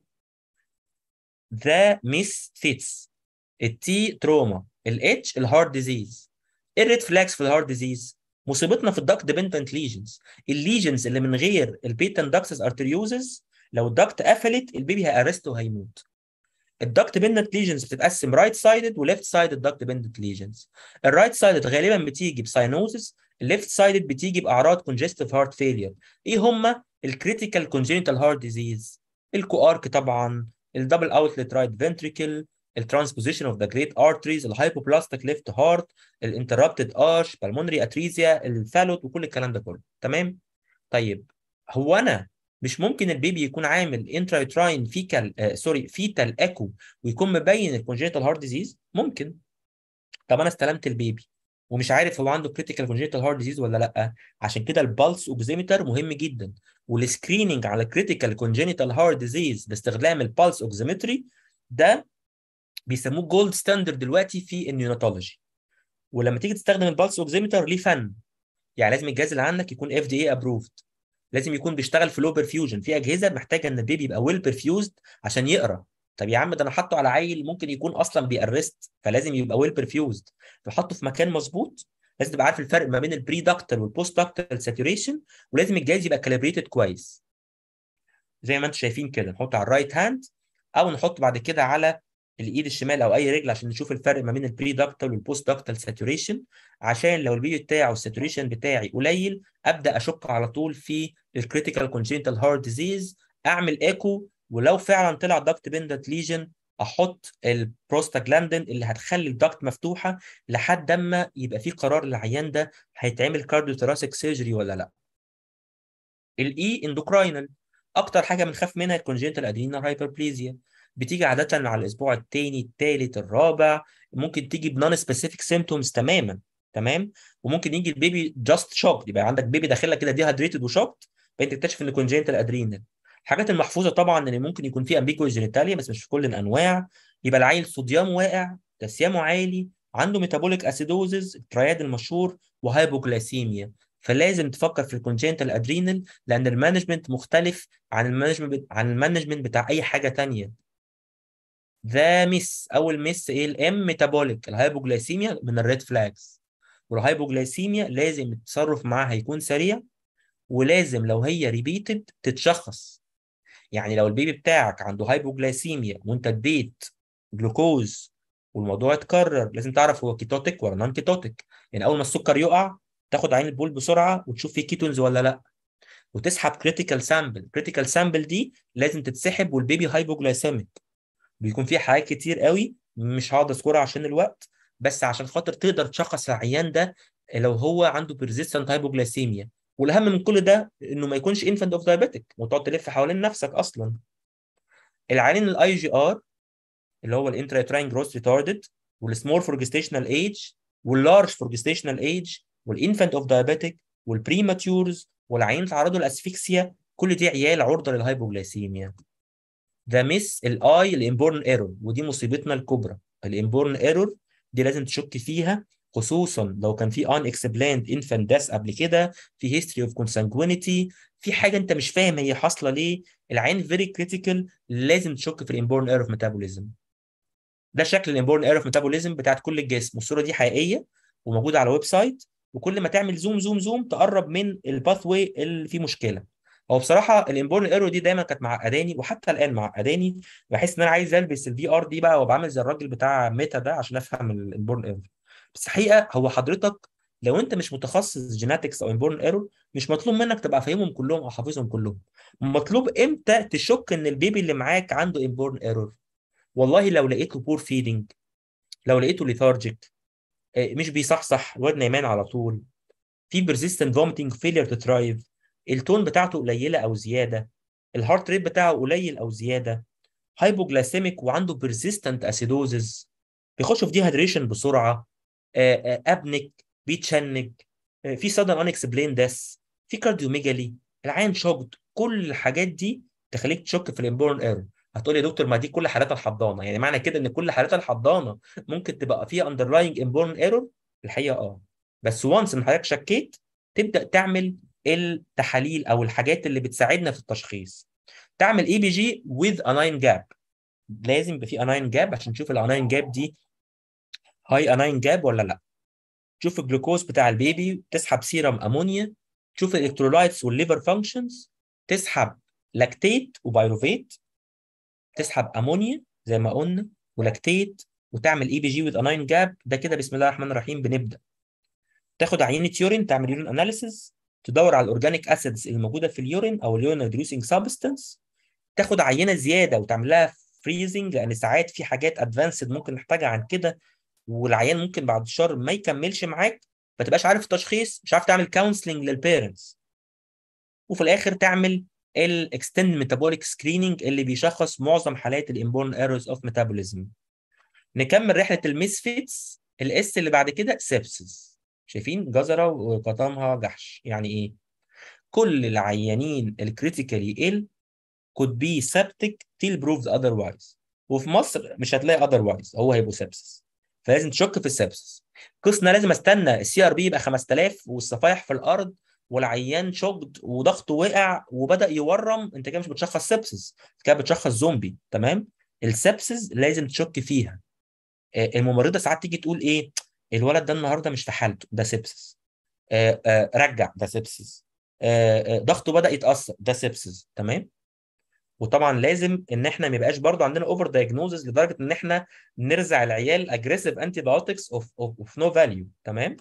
ذا ميس فيتس التي تروما الاتش الهارت ديزيز ايه الريد فلاكس في الهارت ديزيز مصيبتنا في الدكت ديبندنت ليجنز الليجنز اللي من غير البيتن داكسس ارتريوزز لو الدكت قفلت البيبي هيأرست وهيموت الدكت ديبندنت ليجنز بتتقسم رايت سايدد وليفت سايدد دكت ديبندنت ليجنز الرايت سايدد غالبا بتيجي بساينوزس الليفت سايدد بتيجي باعراض كونجستيف هارت فيلير ايه هما الكريتيكال كونجينيتال هارت ديزيز الكو ارك طبعا الدبل اوتلت رايت فنتريكل الترانسبوزيشن اوف ذا جريت ارتريز الهايبوبلاستيك ليفت هارت الانتربتد ارش بالمونري اتريزيا الفالوت وكل الكلام ده كله تمام طيب هو انا مش ممكن البيبي يكون عامل انترايتراين فيكال آه سوري فيتال ايكو ويكون مبين الكونجينيتال هارت ديزيز ممكن طب انا استلمت البيبي ومش عارف هو عنده كريتيكال كونجينيتال هارت ديزيز ولا لا عشان كده البلس اوكسيمتر مهم جدا والسكريننج على كريتيكال كونجينيتال هارت ديزيز باستخدام البلس اوكسيمتري ده بيسموه جولد ستاندرد دلوقتي في النيوناتولوجي ولما تيجي تستخدم البلس اوكسيمتر ليه فن يعني لازم الجهاز اللي عندك يكون اف دي اي ابروفد لازم يكون بيشتغل في لو برفيوجن في اجهزه محتاجه ان البيبي يبقى ويل برفيوزد عشان يقرا طب يا عم ده انا حاطه على عيل ممكن يكون اصلا بيأرست فلازم يبقى ويل برفيوزد فحطه في مكان مظبوط لازم تبقى عارف الفرق ما بين البري دكتال والبوست دكتال ساتوريشن ولازم الجهاز يبقى كاليبريتد كويس زي ما انتم شايفين كده نحطه على الرايت هاند او نحطه بعد كده على الايد الشمال او اي رجل عشان نشوف الفرق ما بين البري دكتال والبوست دكتال ساتوريشن عشان لو البيبي بتاعه الساتوريشن بتاعي قليل ابدا اشك على طول في الكريتيكال كونجنتال هارت ديزيز اعمل ايكو ولو فعلا طلع دكت بندنت ليجن احط البروستاجلاندين اللي هتخلي الدكت مفتوحه لحد اما يبقى في قرار للعيان ده هيتعمل كارديو ثوراسيك سيرجري ولا لا الاي اندوكراينال اكتر حاجه بنخاف منها الكونجنتال ادرينال هايبربليزيا بتيجي عاده على الاسبوع الثاني الثالث الرابع ممكن تيجي بنون سبيسيفيك سيمتومز تماما تمام وممكن يجي البيبي جاست شوك يبقى عندك بيبي داخل لك كده دي هيدريتد وشوكت فانت تكتشف ان كونجنتال ادرينال الحاجات المحفوظه طبعا ان ممكن يكون في امبيكو جينيتاليا بس مش في كل الانواع يبقى العيل صوديوم واقع كالسيامه عالي عنده ميتابوليك اسيدوزز الترياد المشهور وهايبوجلايسيميا فلازم تفكر في الكونجنتال ادرينال لان المانجمنت مختلف عن المانجمنت عن المانجمنت بتاع اي حاجه ثانيه ذا ميس اول ميس ايه الام ميتابوليك الهايبوجلايسيميا من الريد فلاجز والهايبوجلايسيميا لازم التصرف معاها هيكون سريع ولازم لو هي ريبيتد تتشخص يعني لو البيبي بتاعك عنده هايبوجلايسيميا وانت اديت جلوكوز والموضوع اتكرر لازم تعرف هو كيتوتيك ولا نون كيتوتيك يعني اول ما السكر يقع تاخد عين البول بسرعه وتشوف فيه كيتونز ولا لا وتسحب كريتيكال سامبل كريتيكال سامبل دي لازم تتسحب والبيبي هايبوجلايسيميك بيكون فيه حاجات كتير قوي مش هقعد اذكرها عشان الوقت بس عشان خاطر تقدر تشخص العيان ده لو هو عنده بيرزيستنت هايبوجلايسيميا والاهم من كل ده انه ما يكونش انفانت اوف دايابيتك وتقعد تلف حوالين نفسك اصلا العيانين الاي جي ار اللي هو الانتراتراين جروس ريتاردد والسمول فور جستيشنال ايج واللارج فور جستيشنال ايج والانفانت اوف دايابيتك والبريماتيورز والعيانين تعرضوا للاسفكسيا كل دي عيال عرضه للهايبوجلايسيميا ده مس الاي الامبورن ايرور ودي مصيبتنا الكبرى الامبورن ايرور دي لازم تشك فيها خصوصا لو كان في ان اكسبلاند انفانت داس قبل كده في هيستوري اوف كونسانجوينيتي في حاجه انت مش فاهم هي حاصله ليه العين فيري كريتيكال لازم تشك في الامبورن ايرور اوف ميتابوليزم ده شكل الامبورن ايرور اوف ميتابوليزم بتاعت كل الجسم والصوره دي حقيقيه وموجوده على ويب سايت وكل ما تعمل زوم زوم زوم تقرب من الباث واي اللي فيه مشكله هو بصراحه الامبورن ايرور دي دايما كانت معقداني وحتى الان معقداني بحس ان انا عايز البس الفي ار دي بقى وابقى عامل زي الراجل بتاع ميتا ده عشان افهم الامبورن ايرور بس الحقيقه هو حضرتك لو انت مش متخصص جيناتكس او امبورن ايرور مش مطلوب منك تبقى فاهمهم كلهم او حافظهم كلهم مطلوب امتى تشك ان البيبي اللي معاك عنده امبورن ايرور والله لو لقيته بور فيدنج لو لقيته ليثارجيك مش بيصحصح الواد نايمان على طول في بيرزيستنت فوميتنج فيلير تو ترايف التون بتاعته قليله او زياده الهارت ريت بتاعه قليل او زياده هايبوجلاسيميك وعنده بيرزيستنت اسيدوزز بيخش في ديهايدريشن بسرعه ابنك بيتشنج في سادن ان اكسبلين داس في كارديوميجالي العين شوكد كل الحاجات دي تخليك تشك في الامبورن ايرور هتقول يا دكتور ما دي كل حالات الحضانه يعني معنى كده ان كل حالات الحضانه ممكن تبقى فيها اندرلاينج امبورن ايرور الحقيقه اه بس وانس ان حضرتك شكيت تبدا تعمل التحاليل او الحاجات اللي بتساعدنا في التشخيص تعمل اي بي جي وذ اناين جاب لازم يبقى في اناين جاب عشان نشوف الاناين جاب دي هاي اناين جاب ولا لا تشوف الجلوكوز بتاع البيبي تسحب سيرم امونيا تشوف الالكترولايتس والليفر فانكشنز تسحب لاكتيت وبايروفيت تسحب امونيا زي ما قلنا ولاكتيت وتعمل اي بي جي وذ اناين جاب ده كده بسم الله الرحمن الرحيم بنبدا تاخد عينه يورين تعمل يورين اناليسيز تدور على الاورجانيك اسيدز الموجوده في اليورين او اليورين ريديوسينج سبستانس تاخد عينه زياده وتعمل لها فريزنج لان ساعات في حاجات ادفانسد ممكن نحتاجها عن كده والعيان ممكن بعد الشهر ما يكملش معاك ما تبقاش عارف التشخيص مش عارف تعمل كونسلنج للبيرنتس وفي الاخر تعمل الاكستند ميتابوليك سكريننج اللي بيشخص معظم حالات الامبورن ايرورز اوف ميتابوليزم نكمل رحله الميسفيتس الاس اللي بعد كده سيبسز شايفين جزره وقطامها جحش يعني ايه كل العيانين الكريتيكالي ال could be septic till proved otherwise وفي مصر مش هتلاقي otherwise هو هيبقوا سبسس فلازم تشك في السبسس قصنا لازم استنى السي ار بي يبقى 5000 والصفايح في الارض والعيان شوكد وضغطه وقع وبدا يورم انت كده مش بتشخص سبسس كده بتشخص زومبي تمام السبسس لازم تشك فيها الممرضه ساعات تيجي تقول ايه الولد ده النهارده مش في حالته ده سبسس آآ آآ رجع ده سبسس ضغطه بدا يتاثر ده سبسس تمام وطبعا لازم ان احنا ما يبقاش برضه عندنا اوفر دايجنوزز لدرجه ان احنا نرزع العيال اجريسيف انتي بايوتكس اوف اوف نو فاليو تمام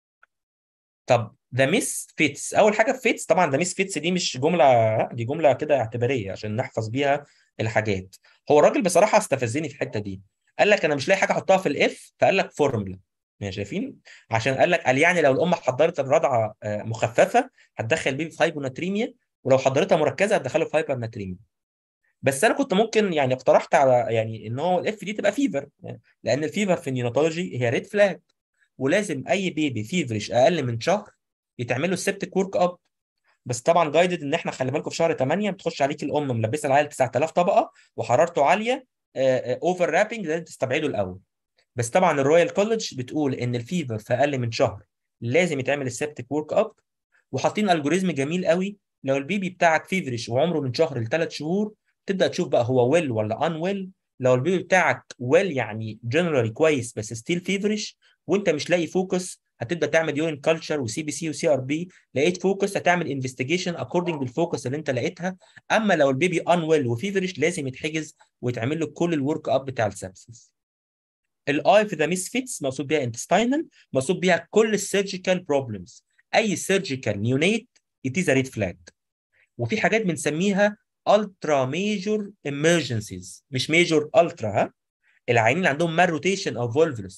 طب ذا ميس فيتس اول حاجه فيتس طبعا ذا ميس فيتس دي مش جمله دي جمله كده اعتباريه عشان نحفظ بيها الحاجات هو الراجل بصراحه استفزني في الحته دي قال لك انا مش لاقي حاجه احطها في الاف فقال لك فورمولا يعني شايفين عشان قال لك قال يعني لو الام حضرت الرضعه مخففه هتدخل البيبي في هايبوناتريميا ولو حضرتها مركزه هتدخله في هايبرناتريميا بس انا كنت ممكن يعني اقترحت على يعني ان هو الاف دي تبقى فيفر يعني لان الفيفر في النيوناتولوجي هي ريد فلاج ولازم اي بيبي فيفرش اقل من شهر يتعمل له السبتيك ورك اب بس طبعا جايدد ان احنا خلي بالكم في شهر 8 بتخش عليك الام ملبسه العيال 9000 طبقه وحرارته عاليه اوفر رابنج لازم تستبعده الاول بس طبعا الرويال كولج بتقول ان الفيفر في اقل من شهر لازم يتعمل السبتيك ورك اب وحاطين الجوريزم جميل قوي لو البيبي بتاعك فيفرش وعمره من شهر لثلاث شهور تبدا تشوف بقى هو ويل ولا ان ويل لو البيبي بتاعك ويل يعني جنرالي كويس بس ستيل فيفرش وانت مش لاقي فوكس هتبدا تعمل يورين كلتشر وسي بي سي وسي ار بي لقيت فوكس هتعمل انفستيجيشن اكوردنج للفوكس اللي انت لقيتها اما لو البيبي ان ويل وفيفرش لازم يتحجز ويتعمل له كل الورك اب بتاع السبسس الاي في ذا ميس فيتس مقصود بيها انتستينال مقصود بيها كل السيرجيكال بروبلمز اي سيرجيكال نيونيت ات از ريد فلاج وفي حاجات بنسميها الترا ميجور emergencies مش ميجور الترا ها العيانين اللي عندهم مال روتيشن او فولفلس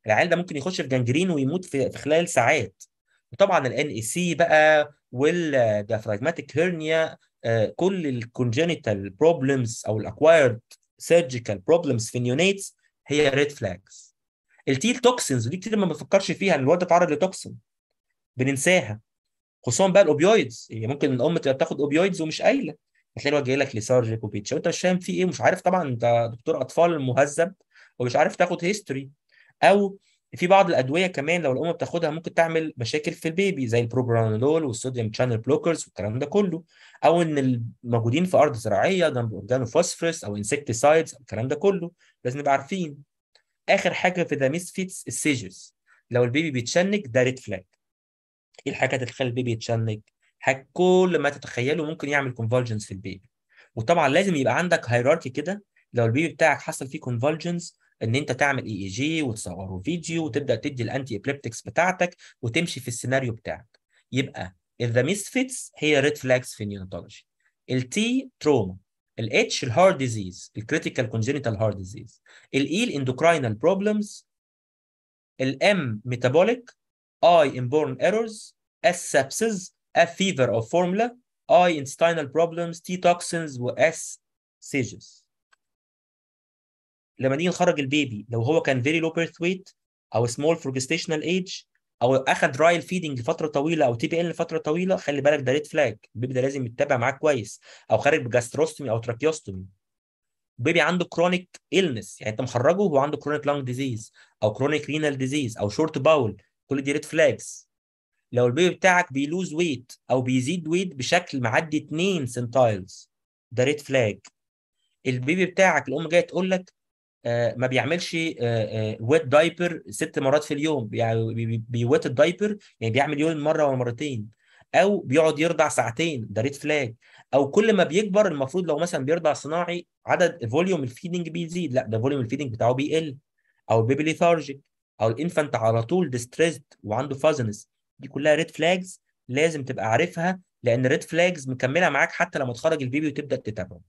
العيال ده ممكن يخش في جانجرين ويموت في, في خلال ساعات وطبعا الان اي سي بقى والديافراجماتيك هيرنيا كل الكونجينيتال بروبلمز او الاكوايرد سيرجيكال بروبلمز في النيونيتس هي ريد فلاجز التيل توكسينز ودي كتير ما بنفكرش فيها ان الواد اتعرض لتوكسين بننساها خصوصا بقى الاوبيويدز هي ممكن الام تبقى بتاخد اوبيويدز ومش قايله هتلاقي الواد جاي لك ليسارجيك وبيتش وانت مش فاهم فيه ايه ومش عارف طبعا انت دكتور اطفال مهذب ومش عارف تاخد هيستوري او في بعض الادويه كمان لو الام بتاخدها ممكن تعمل مشاكل في البيبي زي البروبرانولول والصوديوم شانل بلوكرز والكلام ده كله او ان الموجودين في ارض زراعيه جنب اورجانوفوسفورس او انسكتيسايدز الكلام ده كله لازم نبقى عارفين اخر حاجه في ذا ميسفيتس السيجرز لو البيبي بيتشنج ده ريد فلاج ايه الحاجات اللي تخلي البيبي يتشنج حاجة كل ما تتخيله ممكن يعمل كونفولجنز في البيبي وطبعا لازم يبقى عندك هيراركي كده لو البيبي بتاعك حصل فيه كونفولجنز ان انت تعمل اي اي جي وتصوره فيديو وتبدا تدي الانتي ابليبتكس بتاعتك وتمشي في السيناريو بتاعك يبقى ذا ميسفيتس هي ريد فلاجز في النيوناتولوجي التي تروما الاتش الهارت ديزيز الكريتيكال كونجينيتال هارت ديزيز الاي الاندوكراينال بروبلمز الام ميتابوليك اي انبورن ايرورز اس سابسز اف فيفر او فورمولا اي intestinal problems تي توكسينز واس سيجز لما نيجي نخرج البيبي لو هو كان very low birth weight او small for gestational age او اخد رايل فيدنج لفتره طويله او تي بي ان لفتره طويله خلي بالك ده ريد فلاج البيبي ده لازم يتابع معاك كويس او خارج بجاستروستومي او تراكيوستومي بيبي عنده كرونيك إلنس يعني انت مخرجه وهو عنده كرونيك لانج ديزيز او كرونيك رينال ديزيز او شورت باول كل دي ريد فلاجز لو البيبي بتاعك بيلوز ويت او بيزيد ويت بشكل معدي 2 سنتايلز ده ريد فلاج البيبي بتاعك الام جايه تقول لك آه ما بيعملش ويت دايبر ست مرات في اليوم يعني بيويت الدايبر يعني بيعمل يوم مره ولا مرتين او بيقعد يرضع ساعتين ده ريد فلاج او كل ما بيكبر المفروض لو مثلا بيرضع صناعي عدد فوليوم الفيدنج بيزيد لا ده فوليوم الفيدنج بتاعه بيقل او البيبي ليثارجيك او الانفانت على طول ديستريسد وعنده فازنس دي كلها ريد فلاجز لازم تبقى عارفها لان ريد فلاجز مكمله معاك حتى لما تخرج البيبي وتبدا تتابعه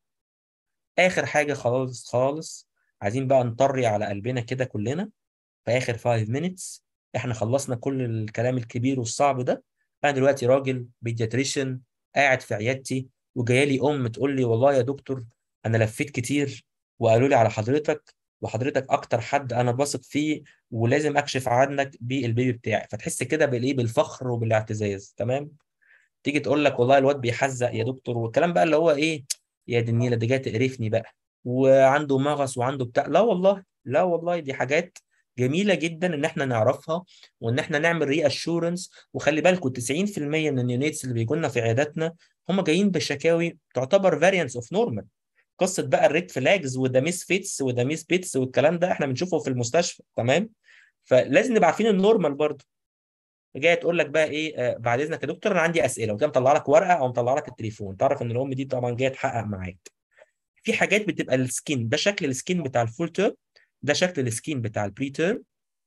اخر حاجه خالص خالص عايزين بقى نطري على قلبنا كده كلنا في اخر 5 minutes احنا خلصنا كل الكلام الكبير والصعب ده انا دلوقتي راجل بيدياتريشن قاعد في عيادتي وجايه لي ام تقول لي والله يا دكتور انا لفيت كتير وقالوا لي على حضرتك وحضرتك اكتر حد انا بثق فيه ولازم اكشف عنك بالبيبي بتاعي فتحس كده بالايه بالفخر وبالاعتزاز تمام تيجي تقول لك والله الواد بيحزق يا دكتور والكلام بقى اللي هو ايه يا دي النيله دي جايه تقرفني بقى وعنده مغص وعنده بتاع لا والله لا والله دي حاجات جميله جدا ان احنا نعرفها وان احنا نعمل ري اشورنس وخلي بالكم 90% من النيونيتس اللي بيجوا لنا في عياداتنا هم جايين بشكاوي تعتبر فاريانس اوف نورمال قصه بقى الريد فلاجز وده ميس فيتس وده ميس بيتس والكلام ده احنا بنشوفه في المستشفى تمام فلازم نبقى عارفين النورمال برضه جايه تقول لك بقى ايه آه بعد اذنك يا دكتور انا عندي اسئله وتقوم مطلع لك ورقه او مطلع لك التليفون تعرف ان الام دي طبعا جايه تحقق معاك في حاجات بتبقى السكين ده شكل السكين بتاع الفول تيرم ده شكل السكين بتاع البري تيرم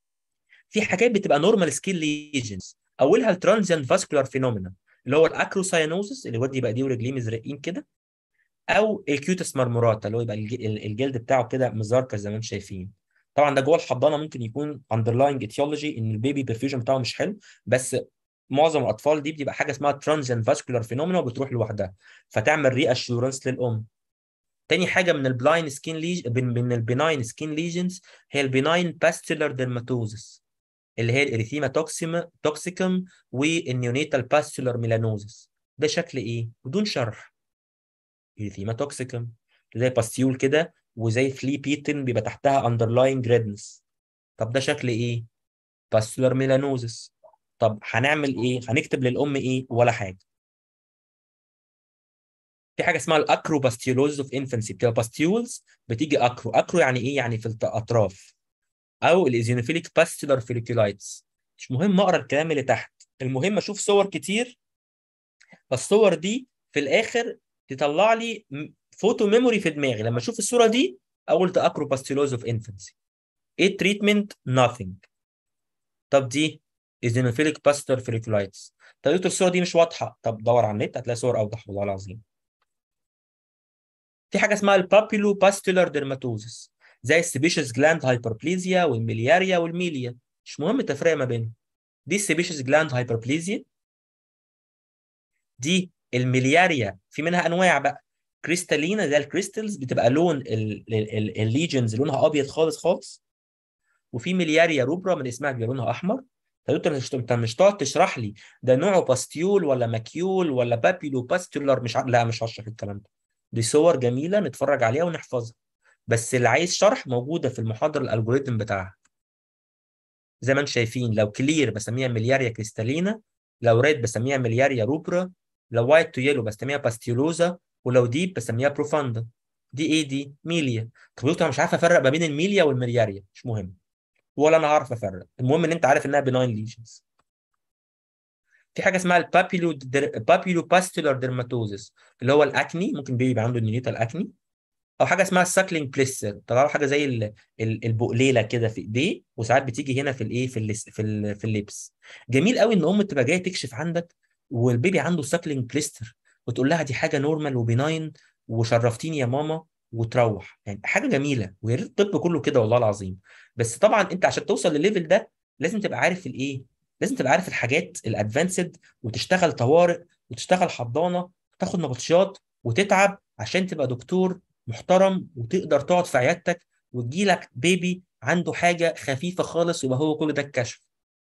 في حاجات بتبقى نورمال سكين ليجنز اولها الترانزيانت فاسكولار فينومينا اللي هو الاكروساينوزس اللي ودي يبقى دي ورجليه مزرقين كده او الكيوتس مرموراتا اللي هو يبقى الجلد بتاعه كده مزركز زي ما انتم شايفين طبعا ده جوه الحضانه ممكن يكون اندرلاينج اتيولوجي ان البيبي برفيوجن بتاعه مش حلو بس معظم الاطفال دي بتبقى حاجه اسمها ترانزيانت فاسكولار فينومينا وبتروح لوحدها فتعمل ري اشورنس للام تاني حاجه من البلاين سكين ليج من البناين سكين ليجنز هي البناين باستيلر ديرماتوزس اللي هي الاريثيما توكسيما توكسيكم والنيونيتال باستيلر ميلانوزس ده شكل ايه بدون شرح اريثيما توكسيكم زي باستيول كده وزي فلي بيتن بيبقى تحتها اندرلاين جريدنس طب ده شكل ايه باستيلر ميلانوزس طب هنعمل ايه هنكتب للام ايه ولا حاجه في حاجه اسمها الاكرو باستيولوز اوف انفانسي بتبقى باستيولز بتيجي اكرو اكرو يعني ايه يعني في الاطراف او الايزينوفيليك باستيلر فيليكولايتس مش مهم اقرا الكلام اللي تحت المهم اشوف صور كتير الصور دي في الاخر تطلع لي فوتو ميموري في دماغي لما اشوف الصوره دي اقول ده اكرو باستيولوز اوف انفانسي ايه التريتمنت nothing طب دي ايزينوفيليك باستيلر فيليكولايتس طب دكتور الصوره دي مش واضحه طب دور على النت هتلاقي صور اوضح والله العظيم في حاجه اسمها البابيلو باستيلر ديرماتوزس زي السيبيشس جلاند هايبربليزيا والميلياريا والميليا مش مهم التفرقه ما بينهم دي السيبيشس جلاند هايبربليزيا دي الميلياريا في منها انواع بقى كريستالينا زي الكريستالز بتبقى لون الليجنز لونها ابيض خالص خالص وفي ميلياريا روبرا من اسمها بيبقى لونها احمر طب انت مش انت مش تقعد تشرح لي ده نوعه باستيول ولا ماكيول ولا بابيلو باستيولار مش ع... لا مش هشرح الكلام ده دي صور جميله نتفرج عليها ونحفظها بس اللي عايز شرح موجوده في المحاضره الالجوريثم بتاعها زي ما انتم شايفين لو كلير بسميها ملياريا كريستالينا لو ريد بسميها ملياريا روبرا لو وايت تو يلو بسميها باستيولوزا ولو ديب بسميها بروفاندا دي ايه دي ميليا طب دكتور انا مش عارف افرق ما بين الميليا والملياريا مش مهم ولا انا هعرف افرق المهم ان انت عارف انها بناين ليجنز في حاجه اسمها البابيلو در... بابيلو باستولار ديرماتوزس اللي هو الاكني ممكن بيبي يبقى عنده النيوتال اكني او حاجه اسمها الساكلينج بليسر طلع له حاجه زي ال... ال... البقليله كده في ايديه وساعات بتيجي هنا في الايه في اللس... في ال... في اللبس جميل قوي ان ام تبقى جايه تكشف عندك والبيبي عنده ساكلينج بليستر وتقول لها دي حاجه نورمال وبناين وشرفتيني يا ماما وتروح يعني حاجه جميله ويا ريت الطب كله كده والله العظيم بس طبعا انت عشان توصل للليفل ده لازم تبقى عارف الايه لازم تبقى عارف الحاجات الادفانسد وتشتغل طوارئ وتشتغل حضانه وتاخد نبطشيات وتتعب عشان تبقى دكتور محترم وتقدر تقعد في عيادتك وتجيلك بيبي عنده حاجه خفيفه خالص ويبقى هو كل ده الكشف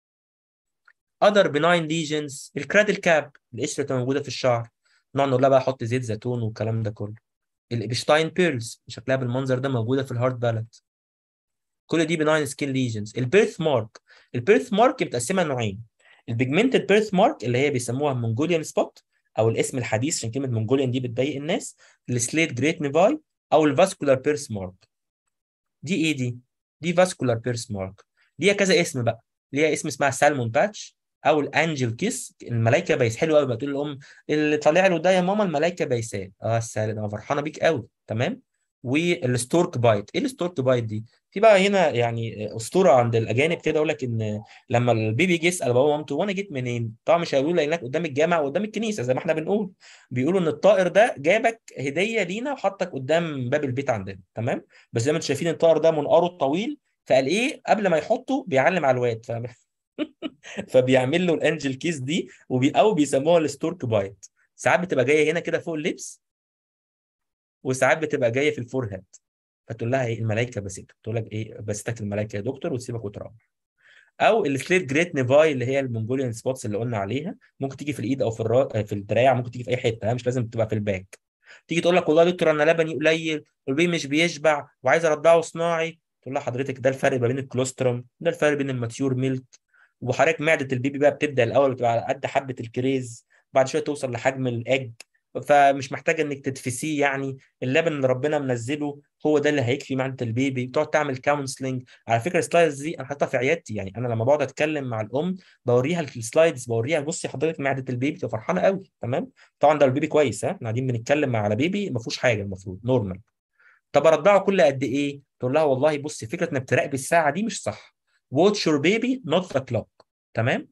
other benign lesions الكرادل كاب القشره اللي موجوده في الشعر نقعد نقول لها بقى حط زيت زيتون والكلام ده كله الابشتاين بيرلز شكلها بالمنظر ده موجوده في الهارد بالانت كل دي بناين سكين ليجنز البيرث مارك البيرث مارك متقسمه نوعين البيجمنتد بيرث مارك اللي هي بيسموها مونجوليان سبوت او الاسم الحديث عشان كلمه مونجوليان دي بتضايق الناس السليت جريت نيفاي او الفاسكولار بيرث مارك دي ايه دي دي فاسكولار بيرث مارك ليها كذا اسم بقى ليها اسم اسمها سالمون باتش او الانجل كيس الملائكه بايس حلو قوي بتقول الام اللي طالع له ده يا ماما الملائكه بايساه اه السالم انا فرحانه بيك قوي تمام والستورك بايت ايه الستورك بايت دي في بقى هنا يعني اسطوره عند الاجانب كده يقول لك ان لما البيبي يجي يسال بابا ومامته وانا جيت منين طبعا مش هيقولوا لانك قدام الجامع وقدام الكنيسه زي ما احنا بنقول بيقولوا ان الطائر ده جابك هديه لينا وحطك قدام باب البيت عندنا تمام بس زي ما انتم شايفين الطائر ده منقاره طويل فقال ايه قبل ما يحطه بيعلم على الواد فاهم فبيعمل له الانجل كيس دي وبي او بيسموها الستورك بايت ساعات بتبقى جايه هنا كده فوق اللبس وساعات بتبقى جايه في الفور هيد فتقول لها ايه الملائكه بستك تقول لك ايه بستك الملائكه يا دكتور وتسيبك وتروح او السليت جريت نيفاي اللي هي المونجوليان سبوتس اللي قلنا عليها ممكن تيجي في الايد او في الرا... في الدراع ممكن تيجي في اي حته مش لازم تبقى في الباك تيجي تقول لك والله يا دكتور انا لبني قليل والبيبي مش بيشبع وعايز ارضعه صناعي تقول لها حضرتك ده الفرق ما بين الكولوسترم ده الفرق بين الماتيور ميلك وحضرتك معده البيبي بقى بتبدا الاول بتبقى على قد حبه الكريز بعد شويه توصل لحجم الاج فمش محتاجه انك تدفسيه يعني اللبن اللي ربنا منزله هو ده اللي هيكفي معده البيبي تقعد تعمل كونسلنج على فكره السلايدز دي انا حاططها في عيادتي يعني انا لما بقعد اتكلم مع الام بوريها السلايدز بوريها بصي حضرتك معده البيبي تبقى فرحانه قوي تمام طبعا ده البيبي كويس ها احنا قاعدين بنتكلم على بيبي ما فيهوش حاجه المفروض نورمال طب ارضعه كل قد ايه تقول لها والله بصي فكره انك تراقبي الساعه دي مش صح واتش يور بيبي نوت ذا كلوك تمام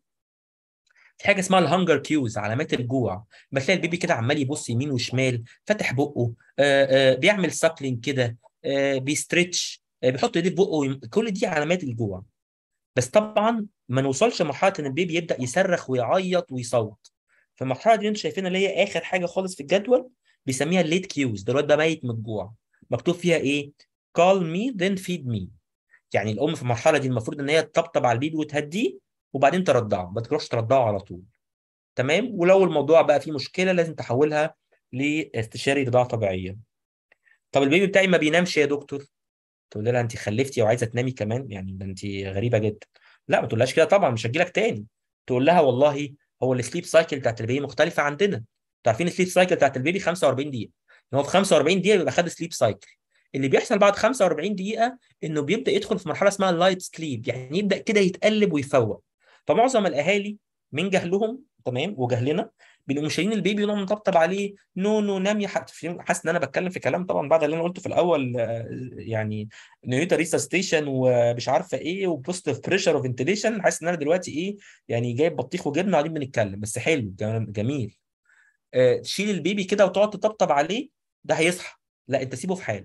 في حاجه اسمها الهانجر كيوز علامات الجوع بتلاقي البيبي كده عمال يبص يمين وشمال فاتح بقه آآ آآ بيعمل ساكلينج كده بيستريتش بيحط ايديه في بقه ويم... كل دي علامات الجوع بس طبعا ما نوصلش لمرحله ان البيبي يبدا يصرخ ويعيط ويصوت فالمرحله دي انتوا شايفينها اللي هي اخر حاجه خالص في الجدول بيسميها الليت كيوز دلوقتي ده ميت من الجوع مكتوب فيها ايه call me then feed me يعني الام في المرحله دي المفروض ان هي تطبطب على البيبي وتهديه وبعدين ترضعه ما تروحش ترضعه على طول تمام ولو الموضوع بقى فيه مشكله لازم تحولها لاستشاري رضاعه طبيعيه طب البيبي بتاعي ما بينامش يا دكتور تقول لها انت خلفتي وعايزه تنامي كمان يعني ده انت غريبه جدا لا ما تقولهاش كده طبعا مش هجيلك تاني تقول لها والله هو السليب سايكل بتاعت البيبي مختلفه عندنا انتوا عارفين السليب سايكل بتاعت البيبي 45 دقيقه ان هو في 45 دقيقه بيبقى خد سليب سايكل اللي بيحصل بعد 45 دقيقه انه بيبدا يدخل في مرحله اسمها اللايت سليب يعني يبدا كده يتقلب ويفوق فمعظم الاهالي من جهلهم تمام وجهلنا بيبقوا شايلين البيبي ونقعد نطبطب عليه نو نو نام يا حاسس ان انا بتكلم في كلام طبعا بعد اللي انا قلته في الاول يعني نيوتا ريسستيشن ومش عارفه ايه وبوزيتيف بريشر وفنتليشن حاسس ان انا دلوقتي ايه يعني جايب بطيخ وجبنه وقاعدين بنتكلم بس حلو جميل تشيل البيبي كده وتقعد تطبطب عليه ده هيصحى لا انت سيبه في حاله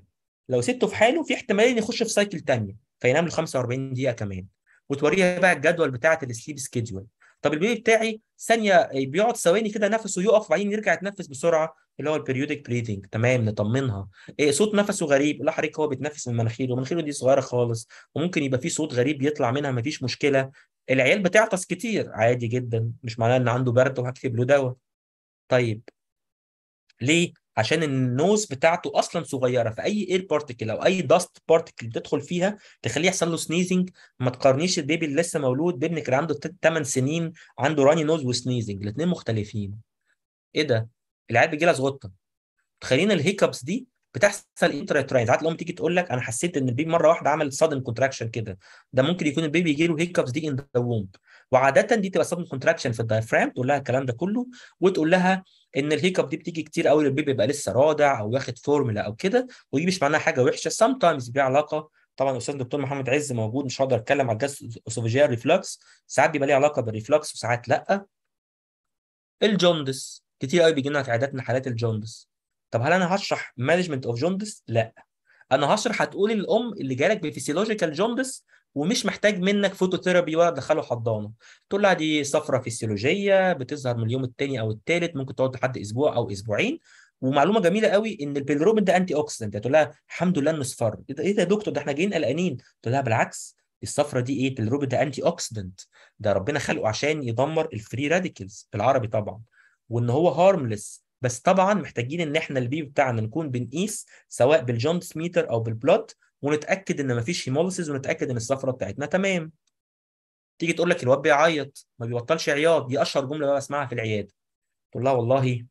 لو سبته في حاله في احتماليه ان يخش في سايكل تانية فينام له 45 دقيقه كمان وتوريها بقى الجدول بتاعه السليب سكيدول طب البيبي بتاعي ثانيه بيقعد ثواني كده نفسه يقف وبعدين يرجع يتنفس بسرعه اللي هو البريودك بريدنج تمام نطمنها إيه صوت نفسه غريب لا حضرتك هو بيتنفس من مناخيره ومناخيره دي صغيره خالص وممكن يبقى في صوت غريب يطلع منها مفيش مشكله العيال بتعطس كتير عادي جدا مش معناه ان عنده برد وهكتب له دواء طيب ليه عشان النوز بتاعته اصلا صغيره فاي اير بارتكل او اي داست بارتكل بتدخل فيها تخليه يحصل له سنيزنج ما تقارنيش البيبي اللي لسه مولود بابنك اللي عنده 8 سنين عنده راني نوز وسنيزنج الاثنين مختلفين ايه ده العيال بيجي لها زغطه تخيلين الهيكابس دي بتحصل انترا تراين ساعات الام تيجي تقول لك انا حسيت ان البيبي مره واحده عمل سادن كونتراكشن كده ده ممكن يكون البيبي يجي له هيكابس دي ان ذا وومب وعاده دي تبقى سادن كونتراكشن في الدايفرام تقول لها الكلام ده كله وتقول لها ان الهيكاب دي بتيجي كتير قوي للبيبي يبقى لسه راضع او واخد فورمولا او كده ودي مش معناها حاجه وحشه سام تايمز بيها علاقه طبعا الاستاذ دكتور محمد عز موجود مش هقدر اتكلم على الجاز اسوفيجيال ريفلكس ساعات بيبقى ليه علاقه بالريفلكس وساعات لا الجوندس كتير قوي بيجي لنا في عياداتنا حالات الجوندس طب هل انا هشرح مانجمنت اوف جوندس لا انا هشرح هتقولي للام اللي جالك بفسيولوجيكال جوندس ومش محتاج منك فوتوثيرابي ولا تدخله حضانه تقول لها دي صفرة فسيولوجيه بتظهر من اليوم الثاني او الثالث ممكن تقعد لحد اسبوع او اسبوعين ومعلومه جميله قوي ان البيلروبين ده انتي اوكسيدنت تقول لها الحمد لله انه اصفر ايه ده ايه ده يا دكتور ده احنا جايين قلقانين تقول لها بالعكس الصفرة دي ايه البيلروبين ده انتي اوكسيدنت ده ربنا خلقه عشان يدمر الفري راديكلز بالعربي طبعا وان هو هارملس بس طبعا محتاجين ان احنا البيبي بتاعنا نكون بنقيس سواء بالجوندس ميتر او بالبلود ونتاكد ان مفيش هيموليسيس ونتاكد ان الصفرة بتاعتنا تمام تيجي تقول لك الواد بيعيط ما بيبطلش عياط دي اشهر جمله بقى بسمعها في العياده تقول لها والله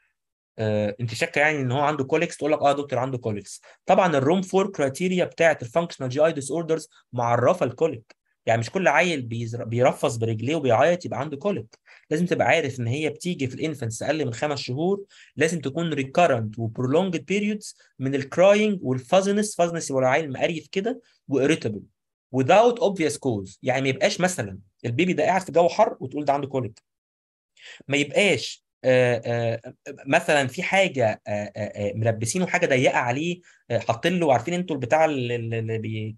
آه انت شاكه يعني ان هو عنده كوليكس تقول لك اه دكتور عنده كوليكس طبعا الروم فور كرايتيريا بتاعه الفانكشنال جي اي ديس اوردرز معرفه الكوليك يعني مش كل عيل بيزر... بيرفص برجليه وبيعيط يبقى عنده كوليك لازم تبقى عارف ان هي بتيجي في الانفنتس اقل من خمس شهور لازم تكون ريكارنت وبرولونجد بيريودز من الكراينج والفازنس فازنس يبقى العيل مقريف كده واريتابل without obvious cause يعني ما يبقاش مثلا البيبي ده قاعد في جو حر وتقول ده عنده كوليك ما يبقاش آآ آآ مثلا في حاجه آآ ملبسينه حاجه ضيقه عليه حاطين له عارفين انتوا البتاع اللي, اللي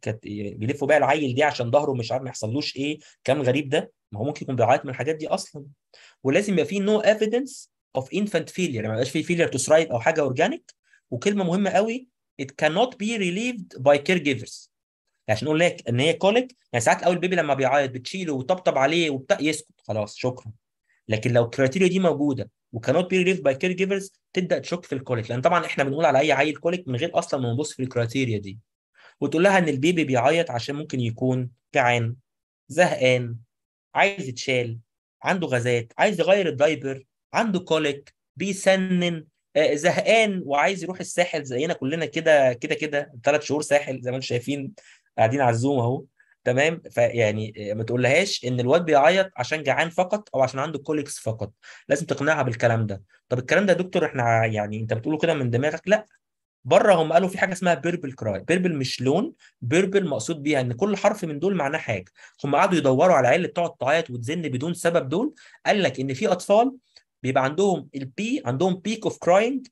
بيلفوا بيها العيل دي عشان ظهره مش عارف ما يحصلوش ايه كلام غريب ده ما هو ممكن يكون بيعيط من الحاجات دي اصلا ولازم يبقى في نو ايفيدنس اوف انفانت فيلير يعني ما يبقاش في فيلير تو ثرايف او حاجه اورجانيك وكلمه مهمه قوي it cannot be relieved by caregivers عشان اقول لك ان هي كوليك يعني ساعات اول بيبي لما بيعيط بتشيله وتطبطب عليه وبتاع يسكت خلاص شكرا لكن لو الكريتيريا دي موجوده وكانوت بي ريليف باي كير جيفرز تبدا تشك في الكوليك لان طبعا احنا بنقول على اي عيل كوليك من غير اصلا ما نبص في الكريتيريا دي وتقول لها ان البيبي بيعيط عشان ممكن يكون جعان زهقان عايز يتشال عنده غازات عايز يغير الدايبر عنده كوليك بيسنن آه زهقان وعايز يروح الساحل زينا كلنا كده كده كده ثلاث شهور ساحل زي ما انتم شايفين قاعدين على الزوم اهو تمام فيعني ما تقولهاش ان الواد بيعيط عشان جعان فقط او عشان عنده كوليكس فقط لازم تقنعها بالكلام ده طب الكلام ده يا دكتور احنا يعني انت بتقوله كده من دماغك لا بره هم قالوا في حاجه اسمها بيربل كراي بيربل مش لون بيربل مقصود بيها ان كل حرف من دول معناه حاجه هم قعدوا يدوروا على العيال اللي بتقعد تعيط وتزن بدون سبب دول قال لك ان في اطفال بيبقى عندهم البي عندهم بيك اوف كراينج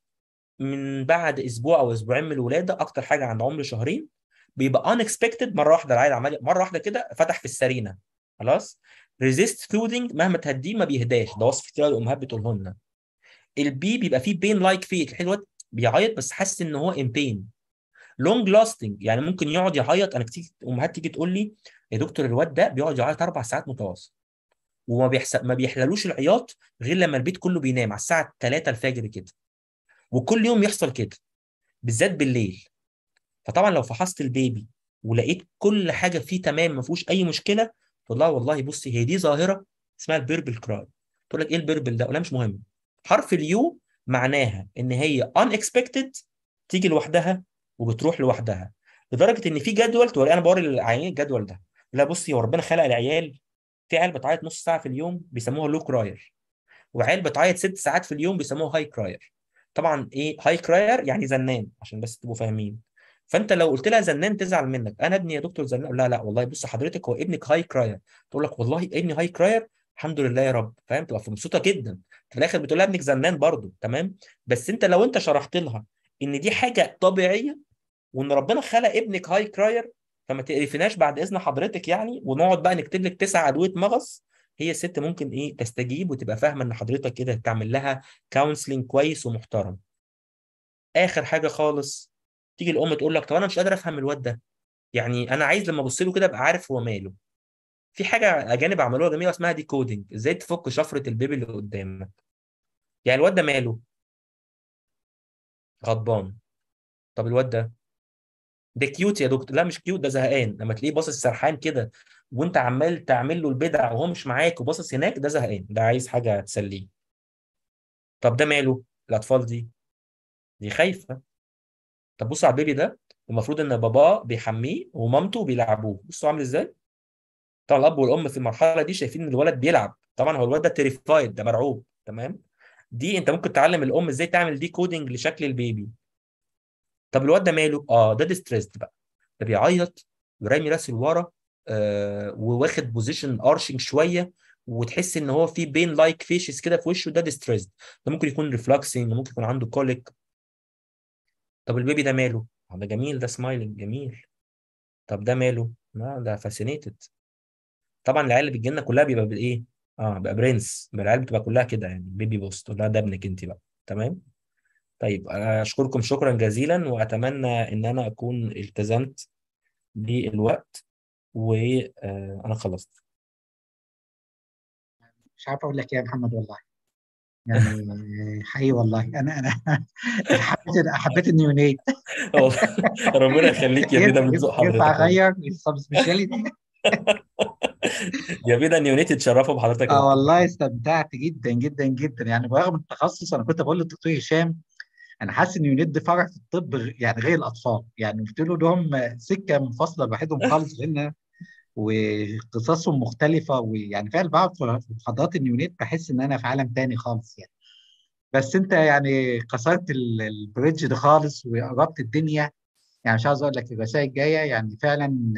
من بعد اسبوع او اسبوعين من الولاده اكتر حاجه عند عمر شهرين بيبقى unexpected مره واحده العيل عمال مره واحده كده فتح في السرينه خلاص ريزيست ثودنج مهما تهديه ما بيهداش ده وصف كتير الامهات بتقوله لنا البي بيبقى فيه بين لايك فيك الواد بيعيط بس حاسس ان هو ان بين لونج لاستنج يعني ممكن يقعد يعيط انا كتير امهات تيجي تقول لي يا دكتور الواد ده بيقعد يعيط اربع ساعات متواصل وما بيحس... ما بيحللوش العياط غير لما البيت كله بينام على الساعه 3 الفجر كده وكل يوم يحصل كده بالذات بالليل فطبعا لو فحصت البيبي ولقيت كل حاجه فيه تمام ما فيهوش اي مشكله تقول لها والله بصي هي دي ظاهره اسمها البيربل كراي تقول لك ايه البيربل ده؟ ولا مش مهم حرف اليو معناها ان هي unexpected تيجي لوحدها وبتروح لوحدها لدرجه ان في جدول توري انا بوري العيانين الجدول ده لا بصي هو ربنا خلق العيال في عيال بتعيط نص ساعه في اليوم بيسموها لو كراير وعيال بتعيط ست ساعات في اليوم بيسموها هاي كراير طبعا ايه هاي كراير يعني زنان عشان بس تبقوا فاهمين فانت لو قلت لها زنان تزعل منك انا ابني يا دكتور زنان لا لا والله بص حضرتك هو ابنك هاي كراير تقول لك والله ابني هاي كراير الحمد لله يا رب فاهم تبقى مبسوطه جدا في الاخر بتقول لها ابنك زنان برضه تمام بس انت لو انت شرحت لها ان دي حاجه طبيعيه وان ربنا خلق ابنك هاي كراير فما تقرفناش بعد اذن حضرتك يعني ونقعد بقى نكتب لك تسع ادويه مغص هي الست ممكن ايه تستجيب وتبقى فاهمه ان حضرتك كده تعمل لها كونسلنج كويس ومحترم اخر حاجه خالص تيجي الام تقول لك طب انا مش قادر افهم الواد ده يعني انا عايز لما ابص له كده ابقى عارف هو ماله في حاجه اجانب عملوها جميله اسمها دي كودنج ازاي تفك شفره البيبي اللي قدامك يعني الواد ده ماله غضبان طب الواد ده ده كيوت يا دكتور لا مش كيوت ده زهقان لما تلاقيه باصص سرحان كده وانت عمال تعمل له البدع وهو مش معاك وباصص هناك ده زهقان ده عايز حاجه تسليه طب ده ماله الاطفال دي دي خايفه طب بصوا على البيبي ده المفروض ان باباه بيحميه ومامته بيلعبوه بصوا عامل ازاي طبعا الاب والام في المرحله دي شايفين ان الولد بيلعب طبعا هو الولد ده تيريفايد ده مرعوب تمام دي انت ممكن تعلم الام ازاي تعمل دي كودنج لشكل البيبي طب الواد ده ماله اه ده ديستريسد بقى ده بيعيط ورامي راسه لورا آه وواخد بوزيشن ارشنج شويه وتحس ان هو في بين لايك فيشز كده في وشه ده ديستريسد ده ممكن يكون ريفلكسنج ممكن يكون عنده كوليك طب البيبي ده ماله آه ده جميل ده سمايلنج جميل طب ده ماله لا ده فاسينيتد طبعا العيال اللي بتجي لنا كلها بيبقى بالايه اه بيبقى برنس العيال بتبقى كلها كده يعني بيبي بوست لا ده ابنك انت بقى تمام طيب اشكركم شكرا جزيلا واتمنى ان انا اكون التزمت بالوقت وانا خلصت مش عارف اقول لك ايه يا محمد والله يعني حقيقي والله انا انا حبيت حبيت النيونيت ربنا يخليك يا بيدا من ذوق حضرتك ينفع اغير السب سبيشاليتي يا بيدا نيونيت اتشرفوا بحضرتك اه والله استمتعت جدا جدا جدا يعني برغم التخصص انا كنت بقول للدكتور هشام انا حاسس ان يونيت دي فرع في الطب يعني غير الاطفال يعني قلت له لهم سكه منفصله لوحدهم خالص غيرنا واختصاصهم مختلفه ويعني فعلا بقعد في محاضرات اليونيت بحس ان انا في عالم تاني خالص يعني بس انت يعني كسرت البريدج ده خالص وقربت الدنيا يعني مش عاوز اقول لك الرسائل الجايه يعني فعلا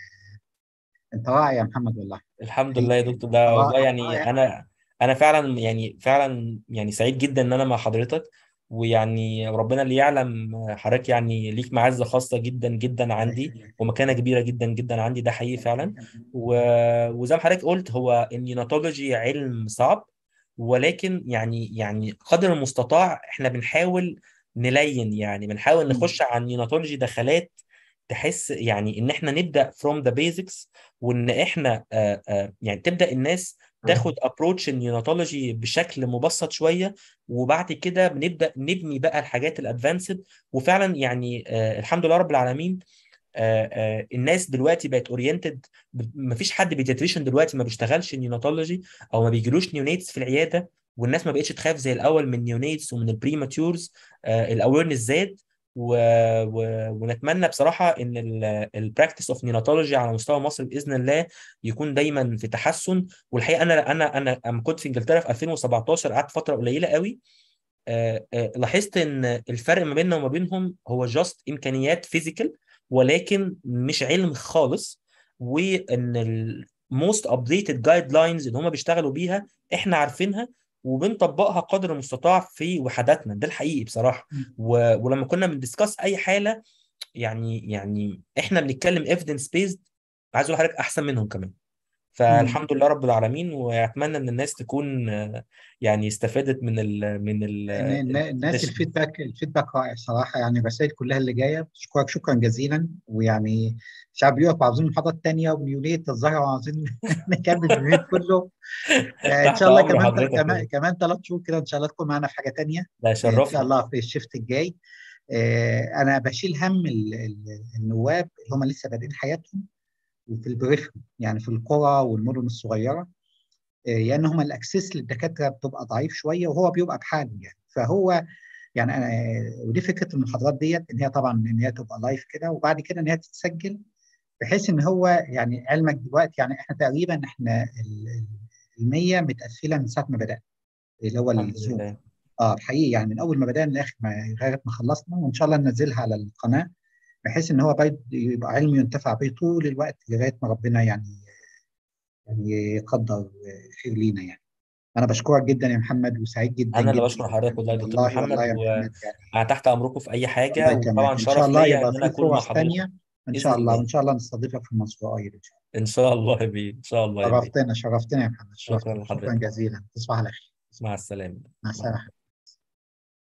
انت رائع يا محمد والله الحمد لله يا دكتور ده والله يعني انا انا فعلا يعني فعلا يعني سعيد جدا ان انا مع حضرتك ويعني ربنا اللي يعلم حضرتك يعني ليك معزه خاصه جدا جدا عندي ومكانه كبيره جدا جدا عندي ده حقيقي فعلا و... وزي ما حضرتك قلت هو النيوناتولوجي علم صعب ولكن يعني يعني قدر المستطاع احنا بنحاول نلين يعني بنحاول نخش على النيوناتولوجي دخلات تحس يعني ان احنا نبدا فروم ذا بيزكس وان احنا آآ آآ يعني تبدا الناس تاخد ابروتش النيوناتولوجي بشكل مبسط شويه وبعد كده بنبدا نبني بقى الحاجات الادفانسد وفعلا يعني آه الحمد لله رب العالمين آه آه الناس دلوقتي بقت اورينتد ما فيش حد بيدياتريشن دلوقتي ما بيشتغلش نيوناتولوجي او ما بيجيلوش نيونيتس في العياده والناس ما بقتش تخاف زي الاول من نيونيتس ومن البريماتيورز آه الاويرنس زاد و... و... ونتمنى بصراحه ان البراكتس اوف نيوناتولوجي على مستوى مصر باذن الله يكون دايما في تحسن والحقيقه انا انا انا لما كنت في انجلترا في 2017 قعدت فتره قليله قوي آه آه لاحظت ان الفرق ما بيننا وما بينهم هو جاست امكانيات فيزيكال ولكن مش علم خالص وان الموست ابديتد جايد لاينز اللي هم بيشتغلوا بيها احنا عارفينها وبنطبقها قدر المستطاع في وحداتنا ده الحقيقي بصراحه و... ولما كنا بندسكاس اي حاله يعني يعني احنا بنتكلم ايفيدنس بيزد عايز اقول لحضرتك احسن منهم كمان فالحمد لله رب العالمين واتمنى ان الناس تكون يعني استفادت من ال من ال الناس الفيدباك الفيدباك رائع صراحه يعني الرسائل كلها اللي جايه بشكرك شكرا جزيلا ويعني شعب يوروب عاوزين المحاضره الثانيه ونيونيت الظاهره وعاوزين نكمل اليونيت كله ان شاء الله كمان كمان كمان ثلاث شهور كده ان شاء الله تكون معانا في حاجه ثانيه لا شرفنا ان شاء الله في الشيفت الجاي انا بشيل هم النواب اللي هم لسه بادئين حياتهم وفي البريفري يعني في القرى والمدن الصغيره لان يعني هم الاكسس للدكاتره بتبقى ضعيف شويه وهو بيبقى بحاله يعني فهو يعني انا ودي فكره المحاضرات ديت ان هي طبعا ان هي تبقى لايف كده وبعد كده ان هي تتسجل بحيث ان هو يعني علمك دلوقتي يعني احنا تقريبا احنا ال 100 متقفله من ساعه ما بدانا اللي هو الزوم اه حقيقي يعني من اول ما بدانا لاخر ما لغايه ما خلصنا وان شاء الله ننزلها على القناه بحيث ان هو يبقى علم ينتفع به طول الوقت لغايه ما ربنا يعني يعني يقدر خير لينا يعني انا بشكرك جدا يا محمد وسعيد جدا انا اللي جدا بشكر حضرتك والله يا دكتور والله محمد والله يا محمد يعني وانا تحت امركم في اي الله حاجه يكرمك وطبعا ان شاء شرف الله ليا يبقى ان انا في اكون مع فرص حضرتك تانية ان باذن شاء الله الله وان شاء الله نستضيفك في مصر قريب ان شاء الله ان شاء الله يا بيه ان شاء الله يا بيه شرفتنا شرفتنا يا محمد شكرا شرفتنا شكرا لحضرتك جزيلا تصبح على خير مع السلامه مع مع السلامه